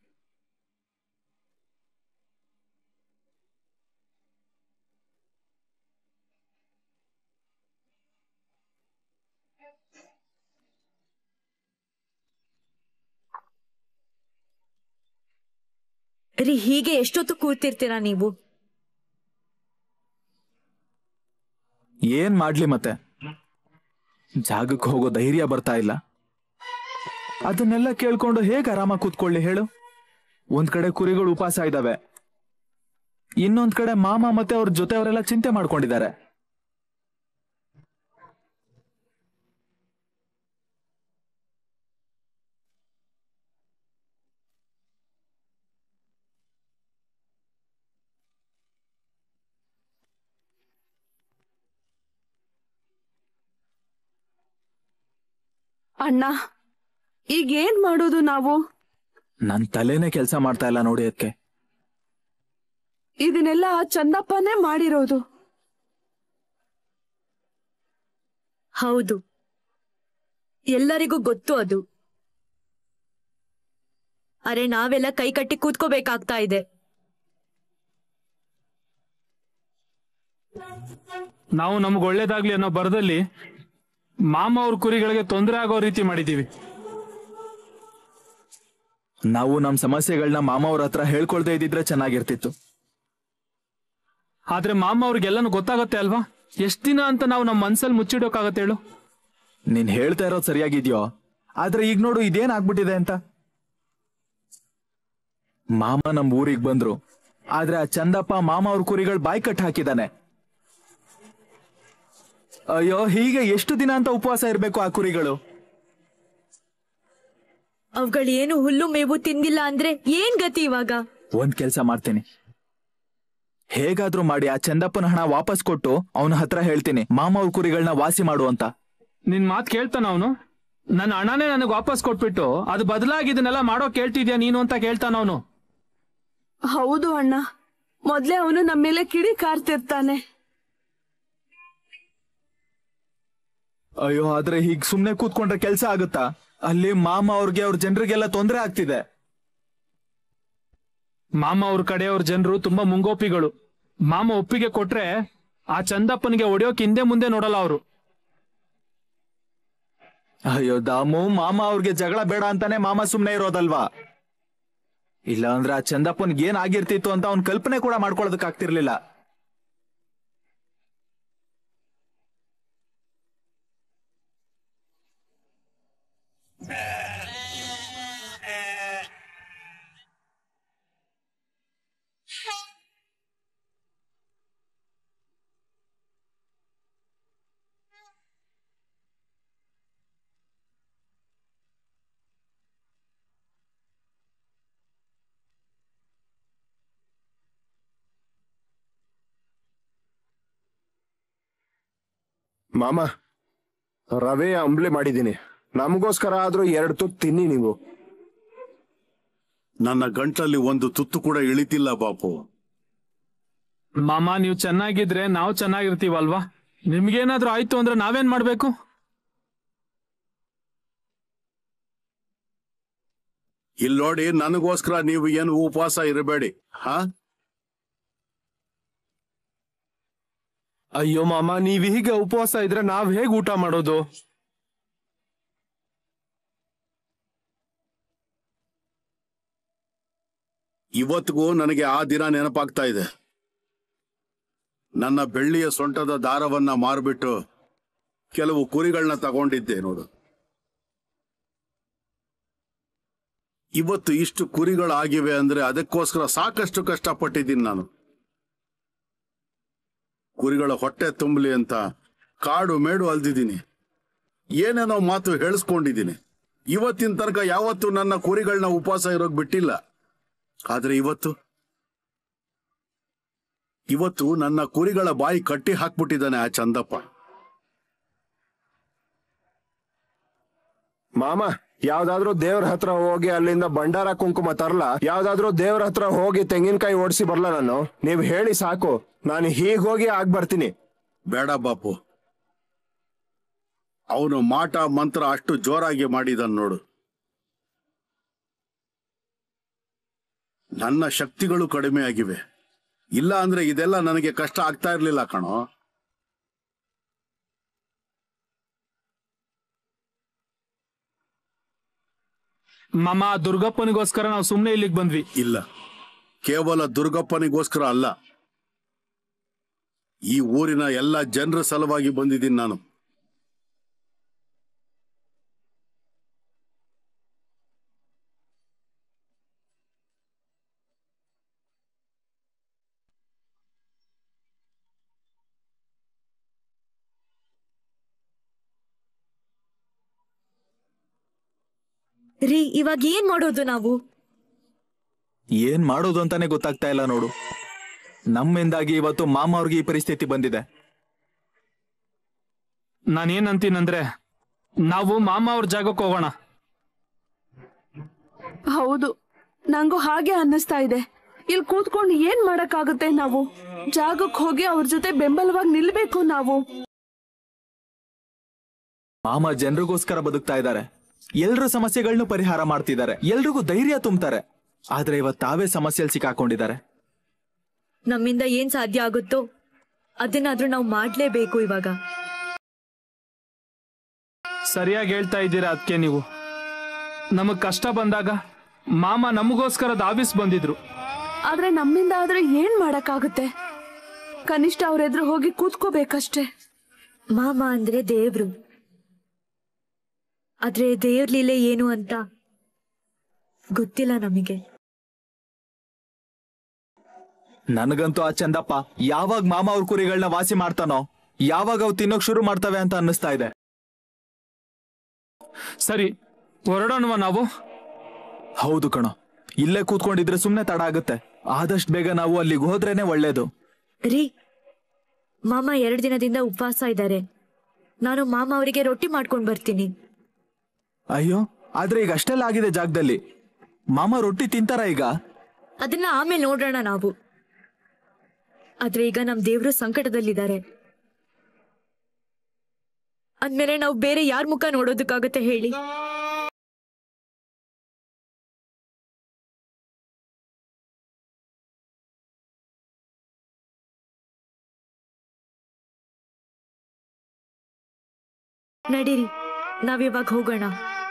ರೀ ಹೀಗೆ ಎಷ್ಟೊತ್ತು ಕೂತಿರ್ತೀರಾ ನೀವು ಏನ್ ಮಾಡ್ಲಿ ಮತ್ತೆ ಜಾಗಕ್ಕೆ ಹೋಗೋ ಧೈರ್ಯ ಬರ್ತಾ ಇಲ್ಲ ಅದನ್ನೆಲ್ಲ ಕೇಳ್ಕೊಂಡು ಹೇಗೆ ಆರಾಮಾಗಿ ಕೂತ್ಕೊಳ್ಳಿ ಹೇಳು ಒಂದ್ ಕಡೆ ಕುರಿಗಳು ಉಪವಾಸ ಇದಾವೆ ಇನ್ನೊಂದ್ ಕಡೆ ಮಾಮ ಮತ್ತೆ ಅವ್ರ ಜೊತೆಯವರೆಲ್ಲ ಚಿಂತೆ ಮಾಡ್ಕೊಂಡಿದ್ದಾರೆ ಅಣ್ಣ ಈಗ ಏನ್ ಮಾಡೋದು ನಾವು ನನ್ ತಲೆನೇ ಕೆಲಸ ಮಾಡ್ತಾ ಇಲ್ಲ ನೋಡಿ ಅದಕ್ಕೆ ಇದನ್ನೆಲ್ಲ ಆ ಚಂದಪ್ಪನೇ ಮಾಡಿರೋದು ಹೌದು ಎಲ್ಲರಿಗೂ ಗೊತ್ತು ಅದು ಅರೆ ನಾವೆಲ್ಲ ಕೈ ಕಟ್ಟಿ ಕೂತ್ಕೋಬೇಕಾಗ್ತಾ ಇದೆ ನಾವು ನಮ್ಗೆ ಒಳ್ಳೇದಾಗ್ಲಿ ಅನ್ನೋ ಬರದಲ್ಲಿ ಮಾಮ ಅವ್ರ ಕುರಿಗಳಿಗೆ ತೊಂದರೆ ಆಗೋ ರೀತಿ ಮಾಡಿದೀವಿ ನಾವು ನಮ್ ಸಮಸ್ಯೆಗಳನ್ನ ಮಾಮ ಅವ್ರ ಹತ್ರ ಹೇಳ್ಕೊಳ್ದೇ ಇದ್ದಿದ್ರೆ ಚೆನ್ನಾಗಿರ್ತಿತ್ತು ಆದ್ರೆ ಮಾಮ ಅವ್ರಿಗೆಲ್ಲನೂ ಗೊತ್ತಾಗತ್ತೆ ಅಲ್ವಾ ಎಷ್ಟ್ ದಿನ ಅಂತ ನಾವು ನಮ್ಮ ಮನ್ಸಲ್ಲಿ ಮುಚ್ಚಿಡೋಕಾಗತ್ತೆ ಹೇಳು ನೀನ್ ಹೇಳ್ತಾ ಇರೋದು ಸರಿಯಾಗಿದ್ಯೋ ಆದ್ರೆ ಈಗ ನೋಡು ಇದೇನ್ ಆಗ್ಬಿಟ್ಟಿದೆ ಅಂತ ಮಾಮ ನಮ್ ಊರಿಗೆ ಬಂದ್ರು ಆದ್ರೆ ಆ ಚಂದಪ್ಪ ಮಾಮ ಅವ್ರ ಕುರಿಗಳು ಬಾಯ್ ಕಟ್ ಹಾಕಿದಾನೆ ಅಯ್ಯೋ ಹೀಗೆ ಎಷ್ಟು ದಿನ ಅಂತ ಉಪವಾಸ ಇರ್ಬೇಕು ಆ ಕುರಿಗಳು ಅವುಗಳೇನು ಹುಲ್ಲು ಮೇವು ತಿಂದಿಲ್ಲ ಅಂದ್ರೆ ಏನ್ ಗತಿ ಇವಾಗ ಒಂದ್ ಕೆಲ್ಸ ಮಾಡ್ತೀನಿ ಹೇಗಾದ್ರೂ ಮಾಡಿ ಆ ಚಂದಪ್ಪನ ಹಣ ವಾಪಸ್ ಕೊಟ್ಟು ಅವನ ಹತ್ರ ಹೇಳ್ತೀನಿ ಮಾಮ ಅವ್ರ ಕುರಿಗಳನ್ನ ವಾಸಿ ಮಾಡು ಅಂತ ನಿನ್ ಮಾತ್ ಕೇಳ್ತಾನ ಅವನು ನನ್ನ ಹಣನೇ ನನಗೆ ವಾಪಸ್ ಕೊಟ್ಬಿಟ್ಟು ಅದು ಬದಲಾಗಿ ಇದನ್ನೆಲ್ಲ ಮಾಡೋ ಕೇಳ್ತಿದ್ಯಾ ನೀನು ಅಂತ ಕೇಳ್ತಾನ ಅವನು ಹೌದು ಅಣ್ಣ ಮೊದ್ಲೇ ಅವನು ನಮ್ಮ ಮೇಲೆ ಕಿಡಿ ಕಾರ್ತಿರ್ತಾನೆ ಅಯ್ಯೋ ಆದ್ರೆ ಹೀಗ್ ಸುಮ್ನೆ ಕೂತ್ಕೊಂಡ್ರೆ ಕೆಲ್ಸ ಆಗುತ್ತಾ ಅಲ್ಲಿ ಮಾಮ ಅವ್ರಿಗೆ ಅವ್ರ ಜನರಿಗೆಲ್ಲ ತೊಂದರೆ ಆಗ್ತಿದೆ ಮಾಮ ಅವ್ರ ಕಡೆಯವ್ರ ಜನರು ತುಂಬಾ ಮುಂಗೋಪಿಗಳು ಮಾಮ ಒಪ್ಪಿಗೆ ಕೊಟ್ರೆ ಆ ಚಂದಪ್ಪನಿಗೆ ಹೊಡೆಯೋಕ್ ಹಿಂದೆ ಮುಂದೆ ನೋಡಲ್ಲ ಅವರು ಅಯ್ಯೋ ದಾಮು ಮಾಮ ಅವ್ರಿಗೆ ಜಗಳ ಬೇಡ ಅಂತಾನೆ ಮಾಮ ಸುಮ್ನೆ ಇರೋದಲ್ವಾ ಇಲ್ಲ ಅಂದ್ರೆ ಆ ಚಂದಪ್ಪನ್ಗೆ ಏನ್ ಆಗಿರ್ತಿತ್ತು ಅಂತ ಅವ್ನ್ ಕಲ್ಪನೆ ಕೂಡ ಮಾಡ್ಕೊಳ್ಳೋದಕ್ ಆಗ್ತಿರ್ಲಿಲ್ಲ ಮಾಮ ರವೆ ಅಂಬ್ಲಿ ಮಾಡಿದ್ದೀನಿ ನಮಗೋಸ್ಕರ ಆದ್ರೂ ಎರಡು ತುತ್ತು ತಿನ್ನಿ ನೀವು ನನ್ನ ಗಂಟಲ್ಲಿ ಒಂದು ತುತ್ತು ಕೂಡ ಇಳಿತಿಲ್ಲ ಬಾಪು ಮಾಮ ನೀವು ಚೆನ್ನಾಗಿದ್ರೆ ನಾವು ಚೆನ್ನಾಗಿರ್ತೀವಲ್ವಾ ನಿಮ್ಗೇನಾದ್ರೂ ಆಯ್ತು ಅಂದ್ರೆ ನಾವೇನ್ ಮಾಡ್ಬೇಕು ಇಲ್ಲಿ ನೋಡಿ ನನಗೋಸ್ಕರ ನೀವು ಏನು ಉಪವಾಸ ಇರಬೇಡಿ ಹಾ ಅಯ್ಯೋ ಮಾಮ ನೀವ್ ಹೀಗೆ ಉಪವಾಸ ಇದ್ರೆ ನಾವ್ ಹೇಗ್ ಊಟ ಮಾಡೋದು ಇವತ್ತಿಗೂ ನನಗೆ ಆ ದಿನ ನೆನಪಾಗ್ತಾ ಇದೆ ನನ್ನ ಬೆಳ್ಳಿಯ ಸೊಂಟದ ದಾರವನ್ನ ಮಾರ್ಬಿಟ್ಟು ಕೆಲವು ಕುರಿಗಳನ್ನ ತಗೊಂಡಿದ್ದೆ ನೋಡು ಇವತ್ತು ಇಷ್ಟು ಕುರಿಗಳಾಗಿವೆ ಅಂದ್ರೆ ಅದಕ್ಕೋಸ್ಕರ ಸಾಕಷ್ಟು ಕಷ್ಟಪಟ್ಟಿದ್ದೀನಿ ನಾನು ಕುರಿಗಳ ಹೊಟ್ಟೆ ತುಂಬಲಿ ಅಂತ ಕಾಡು ಮೇಡು ಅಲ್ದಿದ್ದೀನಿ ಏನೇನೋ ಮಾತು ಹೇಳಿಸ್ಕೊಂಡಿದ್ದೀನಿ ಇವತ್ತಿನ ತನಕ ಯಾವತ್ತೂ ನನ್ನ ಕುರಿಗಳನ್ನ ಉಪವಾಸ ಇರೋಕ್ ಬಿಟ್ಟಿಲ್ಲ ಆದ್ರೆ ಇವತ್ತು ಇವತ್ತು ನನ್ನ ಕುರಿಗಳ ಬಾಯಿ ಕಟ್ಟಿ ಹಾಕ್ಬಿಟ್ಟಿದ್ದಾನೆ ಆ ಚಂದಪ್ಪ ಮಾಮ ಯಾವ್ದಾದ್ರೂ ದೇವ್ರ ಹತ್ರ ಹೋಗಿ ಅಲ್ಲಿಂದ ಭಂಡಾರ ಕುಂಕುಮ ತರಲ ಯಾವ್ದಾದ್ರೂ ದೇವ್ರ ಹತ್ರ ಹೋಗಿ ತೆಂಗಿನಕಾಯಿ ಓಡಿಸಿ ಬರ್ಲ ನಾನು ನೀವ್ ಹೇಳಿ ಸಾಕು ನಾನು ಹೀಗ್ ಹೋಗಿ ಆಗ್ ಬರ್ತೀನಿ ಬೇಡ ಬಾಪು ಅವನು ಮಾಟ ಮಂತ್ರ ಅಷ್ಟು ಜೋರಾಗಿ ಮಾಡಿದನ್ ನೋಡು ನನ್ನ ಶಕ್ತಿಗಳು ಕಡಿಮೆ ಆಗಿವೆ ಇಲ್ಲ ಅಂದ್ರೆ ಇದೆಲ್ಲ ನನಗೆ ಕಷ್ಟ ಆಗ್ತಾ ಇರ್ಲಿಲ್ಲ ಕಣೋ ಮಾಮ ಆ ದುರ್ಗಪ್ಪನಿಗೋಸ್ಕರ ನಾವು ಸುಮ್ನೆ ಇಲ್ಲಿಗೆ ಬಂದ್ವಿ ಇಲ್ಲ ಕೇವಲ ದುರ್ಗಪ್ಪನಿಗೋಸ್ಕರ ಅಲ್ಲ ಈ ಊರಿನ ಎಲ್ಲ ಜನರ ಸಲುವಾಗಿ ಬಂದಿದ್ದೀನಿ ನಾನು ರೀ ಇವಾಗ ಏನ್ ಮಾಡೋದು ನಾವು ಏನ್ ಮಾಡೋದು ಅಂತಾನೆ ಗೊತ್ತಾಗ್ತಾ ಇಲ್ಲ ನೋಡು ನಮ್ಮಿಂದಾಗಿ ಇವತ್ತು ಮಾಮ ಅವ್ರಿಗೆ ಈ ಪರಿಸ್ಥಿತಿ ಬಂದಿದೆ ನಾನೇನಂತೀನಂದ್ರೆ ನಾವು ಮಾಮ ಅವ್ರ ಜಾಗಕ್ಕೆ ಹೋಗೋಣ ಹೌದು ನಂಗೂ ಹಾಗೆ ಅನ್ನಿಸ್ತಾ ಇದೆ ಇಲ್ಲಿ ಕೂತ್ಕೊಂಡು ಏನ್ ಮಾಡಕ್ಕಾಗುತ್ತೆ ನಾವು ಜಾಗಕ್ಕೆ ಹೋಗಿ ಅವ್ರ ಜೊತೆ ಬೆಂಬಲವಾಗಿ ನಿಲ್ಬೇಕು ನಾವು ಮಾಮ ಜನರಿಗೋಸ್ಕರ ಬದುಕ್ತಾ ಇದ್ದಾರೆ ಎಲ್ರ ಸಮಸ್ಯೆಗಳನ್ನೂ ಪರಿಹಾರ ಮಾಡ್ತಿದ್ದಾರೆ ಎಲ್ರಿಗೂ ಧೈರ್ಯ ತುಂಬ್ತಾರೆ ಆದ್ರೆ ಇವತ್ ತಾವೇ ಸಮಸ್ಯೆಯಲ್ಲಿ ಸಿಕ್ಕಾಕೊಂಡಿದ್ದಾರೆ ನಮ್ಮಿಂದ ಏನ್ ಸಾಧ್ಯ ಆಗುತ್ತೋ ಅದನ್ನಾದ್ರೂ ನಾವು ಮಾಡ್ಲೇಬೇಕು ಇವಾಗ ಸರಿಯಾಗಿ ಹೇಳ್ತಾ ಇದ್ದೀರಾ ಅದಕ್ಕೆ ನೀವು ನಮಗ್ ಕಷ್ಟ ಬಂದಾಗ ಮಾಮ ನಮಗೋಸ್ಕರ ದಾವಿಸ್ ಬಂದಿದ್ರು ಆದ್ರೆ ನಮ್ಮಿಂದ ಆದ್ರೆ ಏನ್ ಮಾಡಕ್ಕಾಗುತ್ತೆ ಕನಿಷ್ಠ ಅವ್ರ ಎದುರು ಹೋಗಿ ಕೂತ್ಕೋಬೇಕಷ್ಟೇ ಮಾಮ ಅಂದ್ರೆ ದೇವ್ರು ಆದ್ರೆ ದೇವ್ರ ಲೀಲೆ ಏನು ಅಂತ ಗೊತ್ತಿಲ್ಲ ನಮಗೆ ನನಗಂತೂ ಆ ಚಂದಪ್ಪ ಯಾವಾಗ ಮಾಮ ಅವ್ರ ಕುರಿಗಳನ್ನ ವಾಸಿ ಮಾಡ್ತಾನೋ ಯಾವಾಗ ಅವು ತಿನ್ನೋಕ್ ಶುರು ಮಾಡ್ತವೆ ಅಂತ ಅನ್ನಿಸ್ತಾ ಇದೆ ಸರಿ ಹೊರಡೋಣವಾ ನಾವು ಹೌದು ಕಣೋ ಇಲ್ಲೇ ಕೂತ್ಕೊಂಡಿದ್ರೆ ಸುಮ್ನೆ ತಡ ಆಗುತ್ತೆ ಆದಷ್ಟು ಬೇಗ ನಾವು ಅಲ್ಲಿಗೆ ಹೋದ್ರೇನೆ ಒಳ್ಳೇದು ರೀ ಮಾಮ ಎರಡು ದಿನದಿಂದ ಉಪವಾಸ ಇದ್ದಾರೆ ನಾನು ಮಾಮ ಅವರಿಗೆ ರೊಟ್ಟಿ ಮಾಡ್ಕೊಂಡ್ ಬರ್ತೀನಿ ಅಯ್ಯೋ ಆದ್ರೆ ಈಗ ಅಷ್ಟೆಲ್ಲ ಆಗಿದೆ ಜಾಗದಲ್ಲಿ ಮಾಮ ರೊಟ್ಟಿ ತಿಂತಾರ ಈಗ ಅದನ್ನ ಆಮೇಲೆ ನೋಡೋಣ ನಾವು ಆದ್ರೆ ಈಗ ನಮ್ ದೇವ್ರು ಸಂಕಟದಲ್ಲಿದ್ದಾರೆ ಅಂದ್ಮೇಲೆ ನಾವು ಬೇರೆ ಯಾರ ಮುಖ ನೋಡೋದಕ್ಕಾಗತ್ತೆ ಹೇಳಿ ನಡೀರಿ ನಾವಿವಾಗ ಹೋಗೋಣ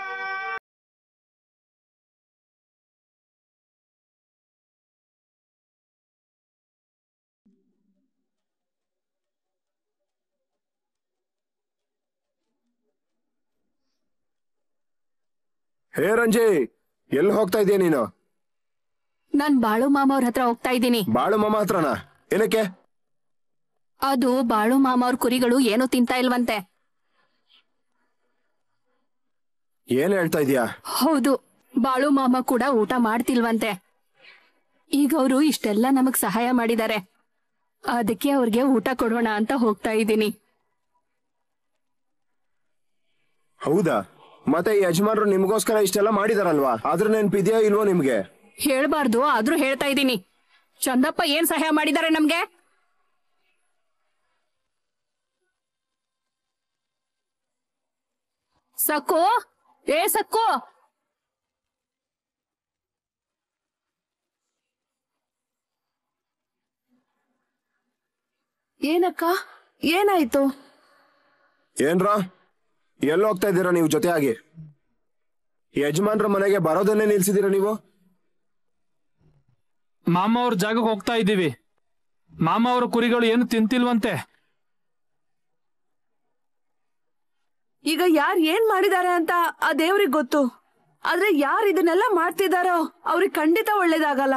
ಹೇ ರಂಜಿ ಎಲ್ಲಿ ಹೋಗ್ತಾ ಇದೀಯ ನೀನು ನಾನ್ ಬಾಳು ಮಾಮ ಅವ್ರ ಹತ್ರ ಹೋಗ್ತಾ ಇದ್ದೀನಿ ಬಾಳು ಮಾಮ ಹತ್ರನಾ ಏನಕ್ಕೆ ಅದು ಬಾಳು ಮಾಮ ಅವ್ರ ಕುರಿಗಳು ಏನೂ ತಿಂತಾ ಇಲ್ವಂತೆ ಏನ್ ಹೇಳ್ತಾ ಇದೀಯಾ ಹೌದು ಬಾಳು ಮಾಮ ಕೂಡ ಊಟ ಮಾಡ್ತಿಲ್ವಂತೆ ಈಗ ಅವರು ಇಷ್ಟೆಲ್ಲ ನಮಗ್ ಸಹಾಯ ಮಾಡಿದ್ದಾರೆ ಅದಕ್ಕೆ ಅವ್ರಿಗೆ ಊಟ ಕೊಡೋಣ ಅಂತ ಹೋಗ್ತಾ ಇದ್ದೀನಿ ಹೌದಾ ಮತ್ತೆ ಈ ಯಜಮಾನ್ರು ನಿಮ್ಗೋಸ್ಕರ ಇಷ್ಟೆಲ್ಲ ಮಾಡಿದಾರಲ್ವಾ ಅದ್ರ ನೆನ್ಪಿದ್ಯಾ ಇಲ್ವೋ ನಿಮ್ಗೆ ಹೇಳ್ಬಾರ್ದು ಆದ್ರೂ ಹೇಳ್ತಾ ಇದ್ದೀನಿ ಚಂದಪ್ಪ ಏನ್ ಸಹಾಯ ಮಾಡಿದ್ದಾರೆ ನಮ್ಗೆ ಸಕ್ಕು ಏ ಸಕ್ಕು ಏನಕ್ಕ ಏನಾಯ್ತು ಏನ್ರ ಎಲ್ಲಿ ಹೋಗ್ತಾ ಇದ್ದೀರಾ ನೀವು ಜೊತೆಯಾಗಿ ಯಜಮಾನ್ರ ಮನೆಗೆ ಬರೋದನ್ನೇ ನಿಲ್ಸಿದ್ದೀರಾ ನೀವು ಮಾಮ ಅವ್ರ ಜಾಗಕ್ಕೆ ಹೋಗ್ತಾ ಇದ್ದೀವಿ ಮಾಮ ಅವ್ರ ಕುರಿಗಳು ಏನು ತಿಂತಿಲ್ವಂತೆ ಈಗ ಯಾರ್ ಏನ್ ಮಾಡಿದ್ದಾರೆ ಅಂತ ಆ ದೇವ್ರಿಗೆ ಗೊತ್ತು ಆದ್ರೆ ಯಾರ್ ಇದನ್ನೆಲ್ಲ ಮಾಡ್ತಿದಾರೋ ಅವ್ರಿಗೆ ಖಂಡಿತ ಒಳ್ಳೇದಾಗಲ್ಲ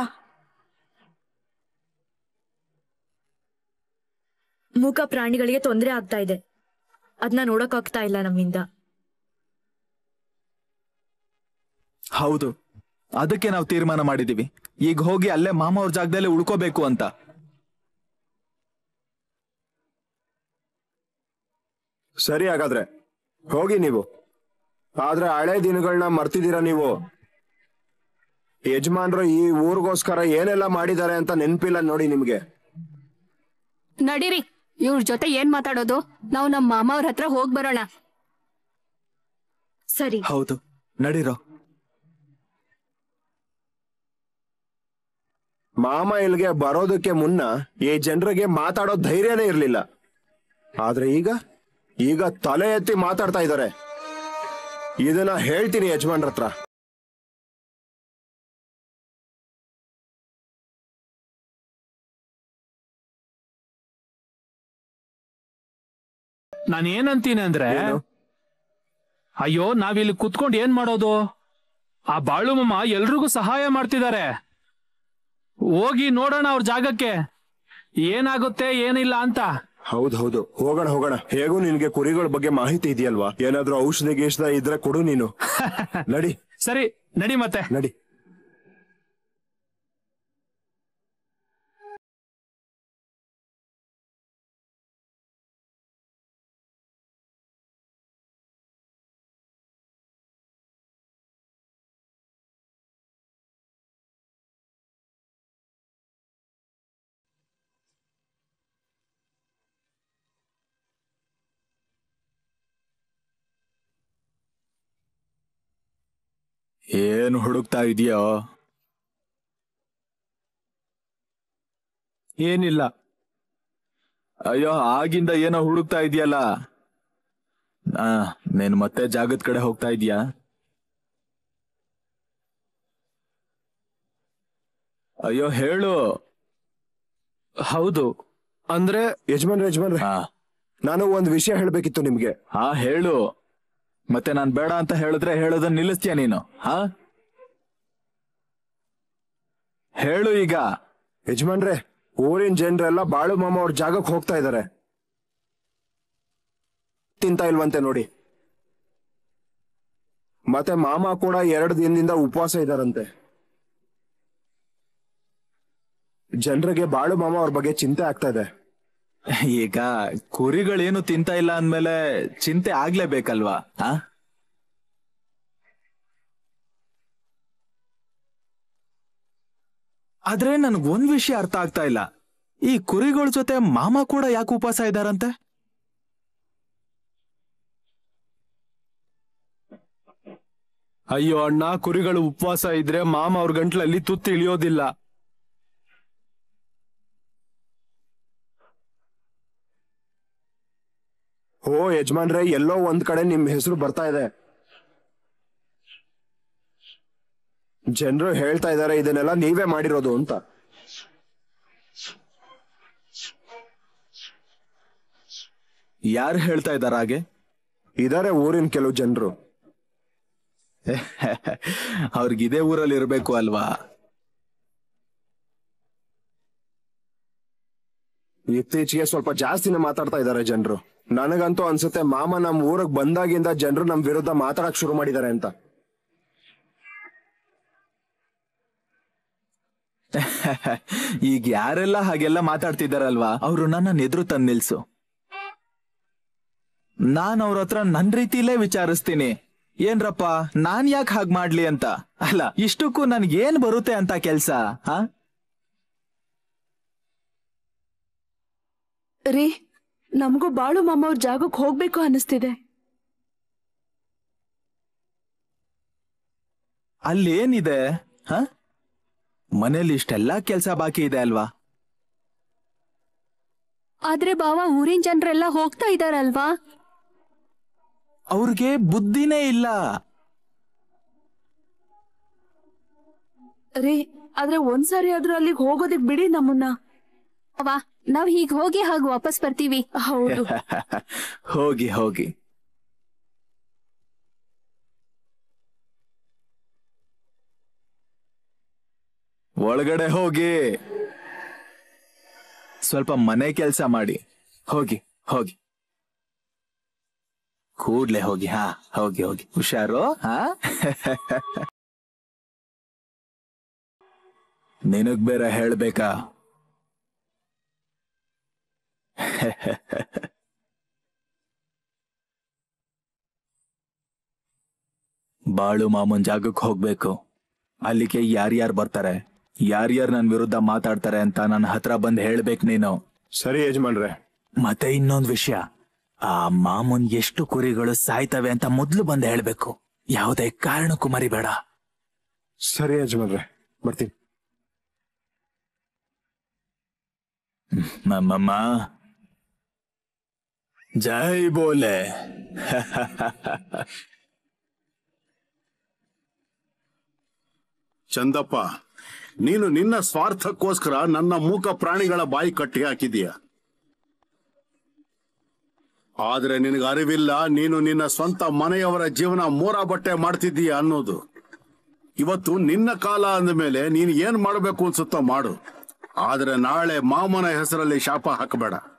ಮೂಕ ಪ್ರಾಣಿಗಳಿಗೆ ತೊಂದರೆ ಆಗ್ತಾ ಇದೆ ಅದನ್ನ ನೋಡಕ್ಕಾಗ್ತಾ ಇಲ್ಲ ನಮ್ಮಿಂದ ಹೌದು ಅದಕ್ಕೆ ನಾವು ತೀರ್ಮಾನ ಮಾಡಿದೀವಿ ಈಗ ಹೋಗಿ ಅಲ್ಲೇ ಮಾಮ ಅವ್ರ ಜಾಗದಲ್ಲೇ ಉಳ್ಕೋಬೇಕು ಅಂತ ಸರಿ ಹಾಗಾದ್ರೆ ಹೋಗಿ ನೀವು ಆದ್ರೆ ಹಳೆ ದಿನಗಳನ್ನ ಮರ್ತಿದ್ದೀರಾ ನೀವು ಯಜಮಾನ್ರು ಈ ಊರಿಗೋಸ್ಕರ ಏನೆಲ್ಲ ಮಾಡಿದ್ದಾರೆ ಅಂತ ನೆನ್ಪಿಲ್ಲ ನೋಡಿ ನಿಮ್ಗೆ ನಡೀರಿ ಇವ್ರ ಜೊತೆ ಏನ್ ಮಾತಾಡೋದು ನಾವು ನಮ್ಮ ಮಾಮ ಅವ್ರ ಹತ್ರ ಹೋಗ್ ಬರೋಣ ಸರಿ ಹೌದು ನಡೀರೋ ಮಾಮ ಇಲ್ಗೆ ಬರೋದಕ್ಕೆ ಮುನ್ನ ಈ ಜನರಿಗೆ ಮಾತಾಡೋ ಧೈರ್ಯನೇ ಇರ್ಲಿಲ್ಲ ಆದ್ರೆ ಈಗ ಈಗ ತಲೆ ಎತ್ತಿ ಮಾತಾಡ್ತಾ ಇದ್ದಾರೆ ಇದನ್ನ ಹೇಳ್ತೀನಿ ಯಜಮಾನ್ರ ಹತ್ರ ನಾನು ಏನಂತೀನಿ ಅಂದ್ರೆ ಏನು? ಅಯ್ಯೋ ನಾವಿಲ್ಲಿ ಕುತ್ಕೊಂಡು ಏನ್ ಮಾಡೋದು ಆ ಬಾಳು ಮಾಮ ಎಲ್ರಿಗೂ ಸಹಾಯ ಮಾಡ್ತಿದ್ದಾರೆ ಹೋಗಿ ನೋಡೋಣ ಅವ್ರ ಜಾಗಕ್ಕೆ ಏನಾಗುತ್ತೆ ಏನಿಲ್ಲ ಅಂತ ಹೌದ್ ಹೌದು ಹೋಗೋಣ ಹೋಗೋಣ ಹೇಗೂ ನಿನ್ಗೆ ಕುರಿಗಳ ಬಗ್ಗೆ ಮಾಹಿತಿ ಇದೆಯಲ್ವಾ ಏನಾದ್ರೂ ಔಷಧಿ ಗೀಷಧ ಇದ್ರೆ ಕೊಡು ನೀನು ನಡಿ ಸರಿ ನಡಿ ಮತ್ತೆ ನಡಿ ಏನು ಹುಡುಕ್ತಾ ಇದೆಯೋ ಏನಿಲ್ಲ ಅಯ್ಯೋ ಆಗಿಂದ ಏನೋ ಹುಡುಕ್ತಾ ಇದೆಯಲ್ಲ ಆ ನೀನ್ ಮತ್ತೆ ಜಾಗದ ಕಡೆ ಹೋಗ್ತಾ ಇದೀಯಾ ಅಯ್ಯೋ ಹೇಳು ಹೌದು ಅಂದ್ರೆ ಯಜಮಾನ್ರೆ ಯಜಮಾನ್ರೆ ಹಾ ನಾನು ಒಂದ್ ವಿಷಯ ಹೇಳ್ಬೇಕಿತ್ತು ನಿಮ್ಗೆ ಹಾ ಹೇಳು ಮತ್ತೆ ನಾನ್ ಬೇಡ ಅಂತ ಹೇಳಿದ್ರೆ ಹೇಳೋದನ್ನ ನಿಲ್ಲಿಸ್ತೀಯ ನೀನು ಹಾ ಹೇಳು ಈಗ ಯಜಮಾನ್ರೆ ಊರಿನ ಜನರೆಲ್ಲ ಬಾಳು ಮಾಮ ಅವ್ರ ಜಾಗಕ್ಕೆ ಹೋಗ್ತಾ ಇದ್ದಾರೆ ತಿಂತ ಇಲ್ವಂತೆ ನೋಡಿ ಮತ್ತೆ ಮಾಮ ಕೂಡ ಎರಡು ದಿನದಿಂದ ಉಪವಾಸ ಇದಾರಂತೆ ಜನರಿಗೆ ಬಾಳು ಮಾಮ ಅವ್ರ ಬಗ್ಗೆ ಚಿಂತೆ ಆಗ್ತಾ ಇದೆ ಈಗ ಕುರಿಗಳೇನು ತಿಂತ ಇಲ್ಲ ಅಂದ್ಮೇಲೆ ಚಿಂತೆ ಆಗ್ಲೇಬೇಕಲ್ವಾ ಹಾ ಆದ್ರೆ ನನ್ಗ್ ಒಂದ್ ವಿಷಯ ಅರ್ಥ ಆಗ್ತಾ ಇಲ್ಲ ಈ ಕುರಿಗಳ ಜೊತೆ ಮಾಮ ಕೂಡ ಯಾಕೆ ಉಪವಾಸ ಇದಾರಂತೆ ಅಯ್ಯೋ ಅಣ್ಣ ಕುರಿಗಳು ಉಪವಾಸ ಇದ್ರೆ ಮಾಮ ಅವ್ರ ಗಂಟ್ಲಲ್ಲಿ ತುತ್ತು ಇಳಿಯೋದಿಲ್ಲ ಓ ಯಜಮಾನ್ರೆ ಎಲ್ಲೋ ಒಂದ್ ಕಡೆ ನಿಮ್ ಹೆಸರು ಬರ್ತಾ ಇದೆ ಜನರು ಹೇಳ್ತಾ ಇದಾರೆ ಇದನ್ನೆಲ್ಲ ನೀವೇ ಮಾಡಿರೋದು ಅಂತ ಯಾರು ಹೇಳ್ತಾ ಇದಾರ ಹಾಗೆ ಇದಾರೆ ಊರಿನ ಕೆಲವು ಜನರು ಅವ್ರಿಗೆ ಇದೇ ಊರಲ್ಲಿ ಇರ್ಬೇಕು ಅಲ್ವಾ ಇತ್ತೀಚೆಗೆ ಸ್ವಲ್ಪ ಜಾಸ್ತಿನೇ ಮಾತಾಡ್ತಾ ಇದಾರೆ ಜನರು ನನಗಂತೂ ಅನ್ಸುತ್ತೆ ಮಾಮ ನಮ್ ಊರಿಗೆ ಬಂದಾಗಿಂದ ಜನರು ನಮ್ ವಿರುದ್ಧ ಮಾತಾಡಕ್ ಶುರು ಮಾಡಿದ್ದಾರೆ ಅಂತ ಈಗ ಯಾರೆಲ್ಲ ಹಾಗೆಲ್ಲ ಮಾತಾಡ್ತಿದಾರಲ್ವಾ ಅವರು ನನ್ನ ಎದುರು ತಂದ್ ನಿಲ್ಸು ನಾನ್ ಅವ್ರ ಹತ್ರ ನನ್ ರೀತಿಲೇ ವಿಚಾರಿಸ್ತೀನಿ ಏನ್ರಪ್ಪ ನಾನ್ ಯಾಕೆ ಹಾಗ್ ಮಾಡ್ಲಿ ಅಂತ ಅಲ್ಲ ಇಷ್ಟಕ್ಕೂ ನನ್ಗೇನ್ ಬರುತ್ತೆ ಅಂತ ಕೆಲ್ಸ ಹಾ ರೀ ನಮಗೂ ಬಾಳು ಮಾಮ ಅವ್ರ ಜಾಗಕ್ಕೆ ಹೋಗ್ಬೇಕು ಅನ್ನಿಸ್ತಿದೆ ಅಲ್ಲೇನಿದೆ ಹ ಮನೇಲಿ ಇಷ್ಟೆಲ್ಲ ಕೆಲ್ಸ ಬಾಕಿ ಇದೆ ಅಲ್ವಾ ಆದ್ರೆ ಬಾವ ಊರಿನ ಜನರೆಲ್ಲ ಹೋಗ್ತಾ ಇದಾರಲ್ವಾ ಅವ್ರಿಗೆ ಬುದ್ಧಿನೇ ಇಲ್ಲ ರೀ ಆದ್ರೆ ಒಂದ್ಸಾರಿ ಆದ್ರೂ ಅಲ್ಲಿಗೆ ಹೋಗೋದಿಕ್ ಬಿಡಿ ನಮ್ಮನ್ನ ಅವ ನಾವ್ ಹೀಗ್ ಹೋಗಿ ಹಾಗೆ ವಾಪಸ್ ಬರ್ತೀವಿ ಹೌದು ಹೋಗಿ ಹೋಗಿ ಒಳಗಡೆ ಹೋಗಿ ಸ್ವಲ್ಪ ಮನೆ ಕೆಲಸ ಮಾಡಿ ಹೋಗಿ ಹೋಗಿ ಕೂಡ್ಲೆ ಹೋಗಿ ಹಾ ಹೋಗಿ ಹೋಗಿ ಹುಷಾರು ಹಾ ನಿನಗ್ ಬೇರೆ ಹೇಳ್ಬೇಕಾ ಬಾಳು ಮಾಮೂನ್ ಜಾಗಕ್ಕೆ ಹೋಗ್ಬೇಕು ಅಲ್ಲಿಗೆ ಯಾರ್ಯಾರು ಬರ್ತಾರೆ ಯಾರ್ಯಾರು ನನ್ ವಿರುದ್ಧ ಮಾತಾಡ್ತಾರೆ ಅಂತ ನನ್ನ ಹತ್ರ ಬಂದ್ ಹೇಳ್ಬೇಕು ನೀನು ಸರಿ ಯಜಮಾನ್ರೆ ಮತ್ತೆ ಇನ್ನೊಂದ್ ವಿಷಯ ಆ ಮಾಮೂನ್ ಎಷ್ಟು ಕುರಿಗಳು ಸಾಯ್ತವೆ ಅಂತ ಮೊದ್ಲು ಬಂದ್ ಹೇಳ್ಬೇಕು ಯಾವುದೇ ಕಾರಣಕ್ಕೂ ಮರಿಬೇಡ ಸರಿ ಯಜಮಾನ್ರೆ ಬರ್ತೀನಿ ನಮ್ಮಮ್ಮ ಜೈ ಬೋಲೆ ಚಂದಪ್ಪ ನೀನು ನಿನ್ನ ಸ್ವಾರ್ಥಕ್ಕೋಸ್ಕರ ನನ್ನ ಮೂಕ ಪ್ರಾಣಿಗಳ ಬಾಯಿ ಕಟ್ಟಿ ಹಾಕಿದೀಯ ಆದ್ರೆ ನಿನಗೆ ಅರಿವಿಲ್ಲ ನೀನು ನಿನ್ನ ಸ್ವಂತ ಮನೆಯವರ ಜೀವನ ಮೂರ ಬಟ್ಟೆ ಮಾಡ್ತಿದ್ದೀಯ ಅನ್ನೋದು ಇವತ್ತು ನಿನ್ನ ಕಾಲ ಅಂದ ಮೇಲೆ ನೀನು ಏನ್ ಮಾಡಬೇಕು ಅನ್ಸುತ್ತೋ ಮಾಡು ಆದ್ರೆ ನಾಳೆ ಮಾಮನ ಹೆಸರಲ್ಲಿ ಶಾಪ ಹಾಕಬೇಡ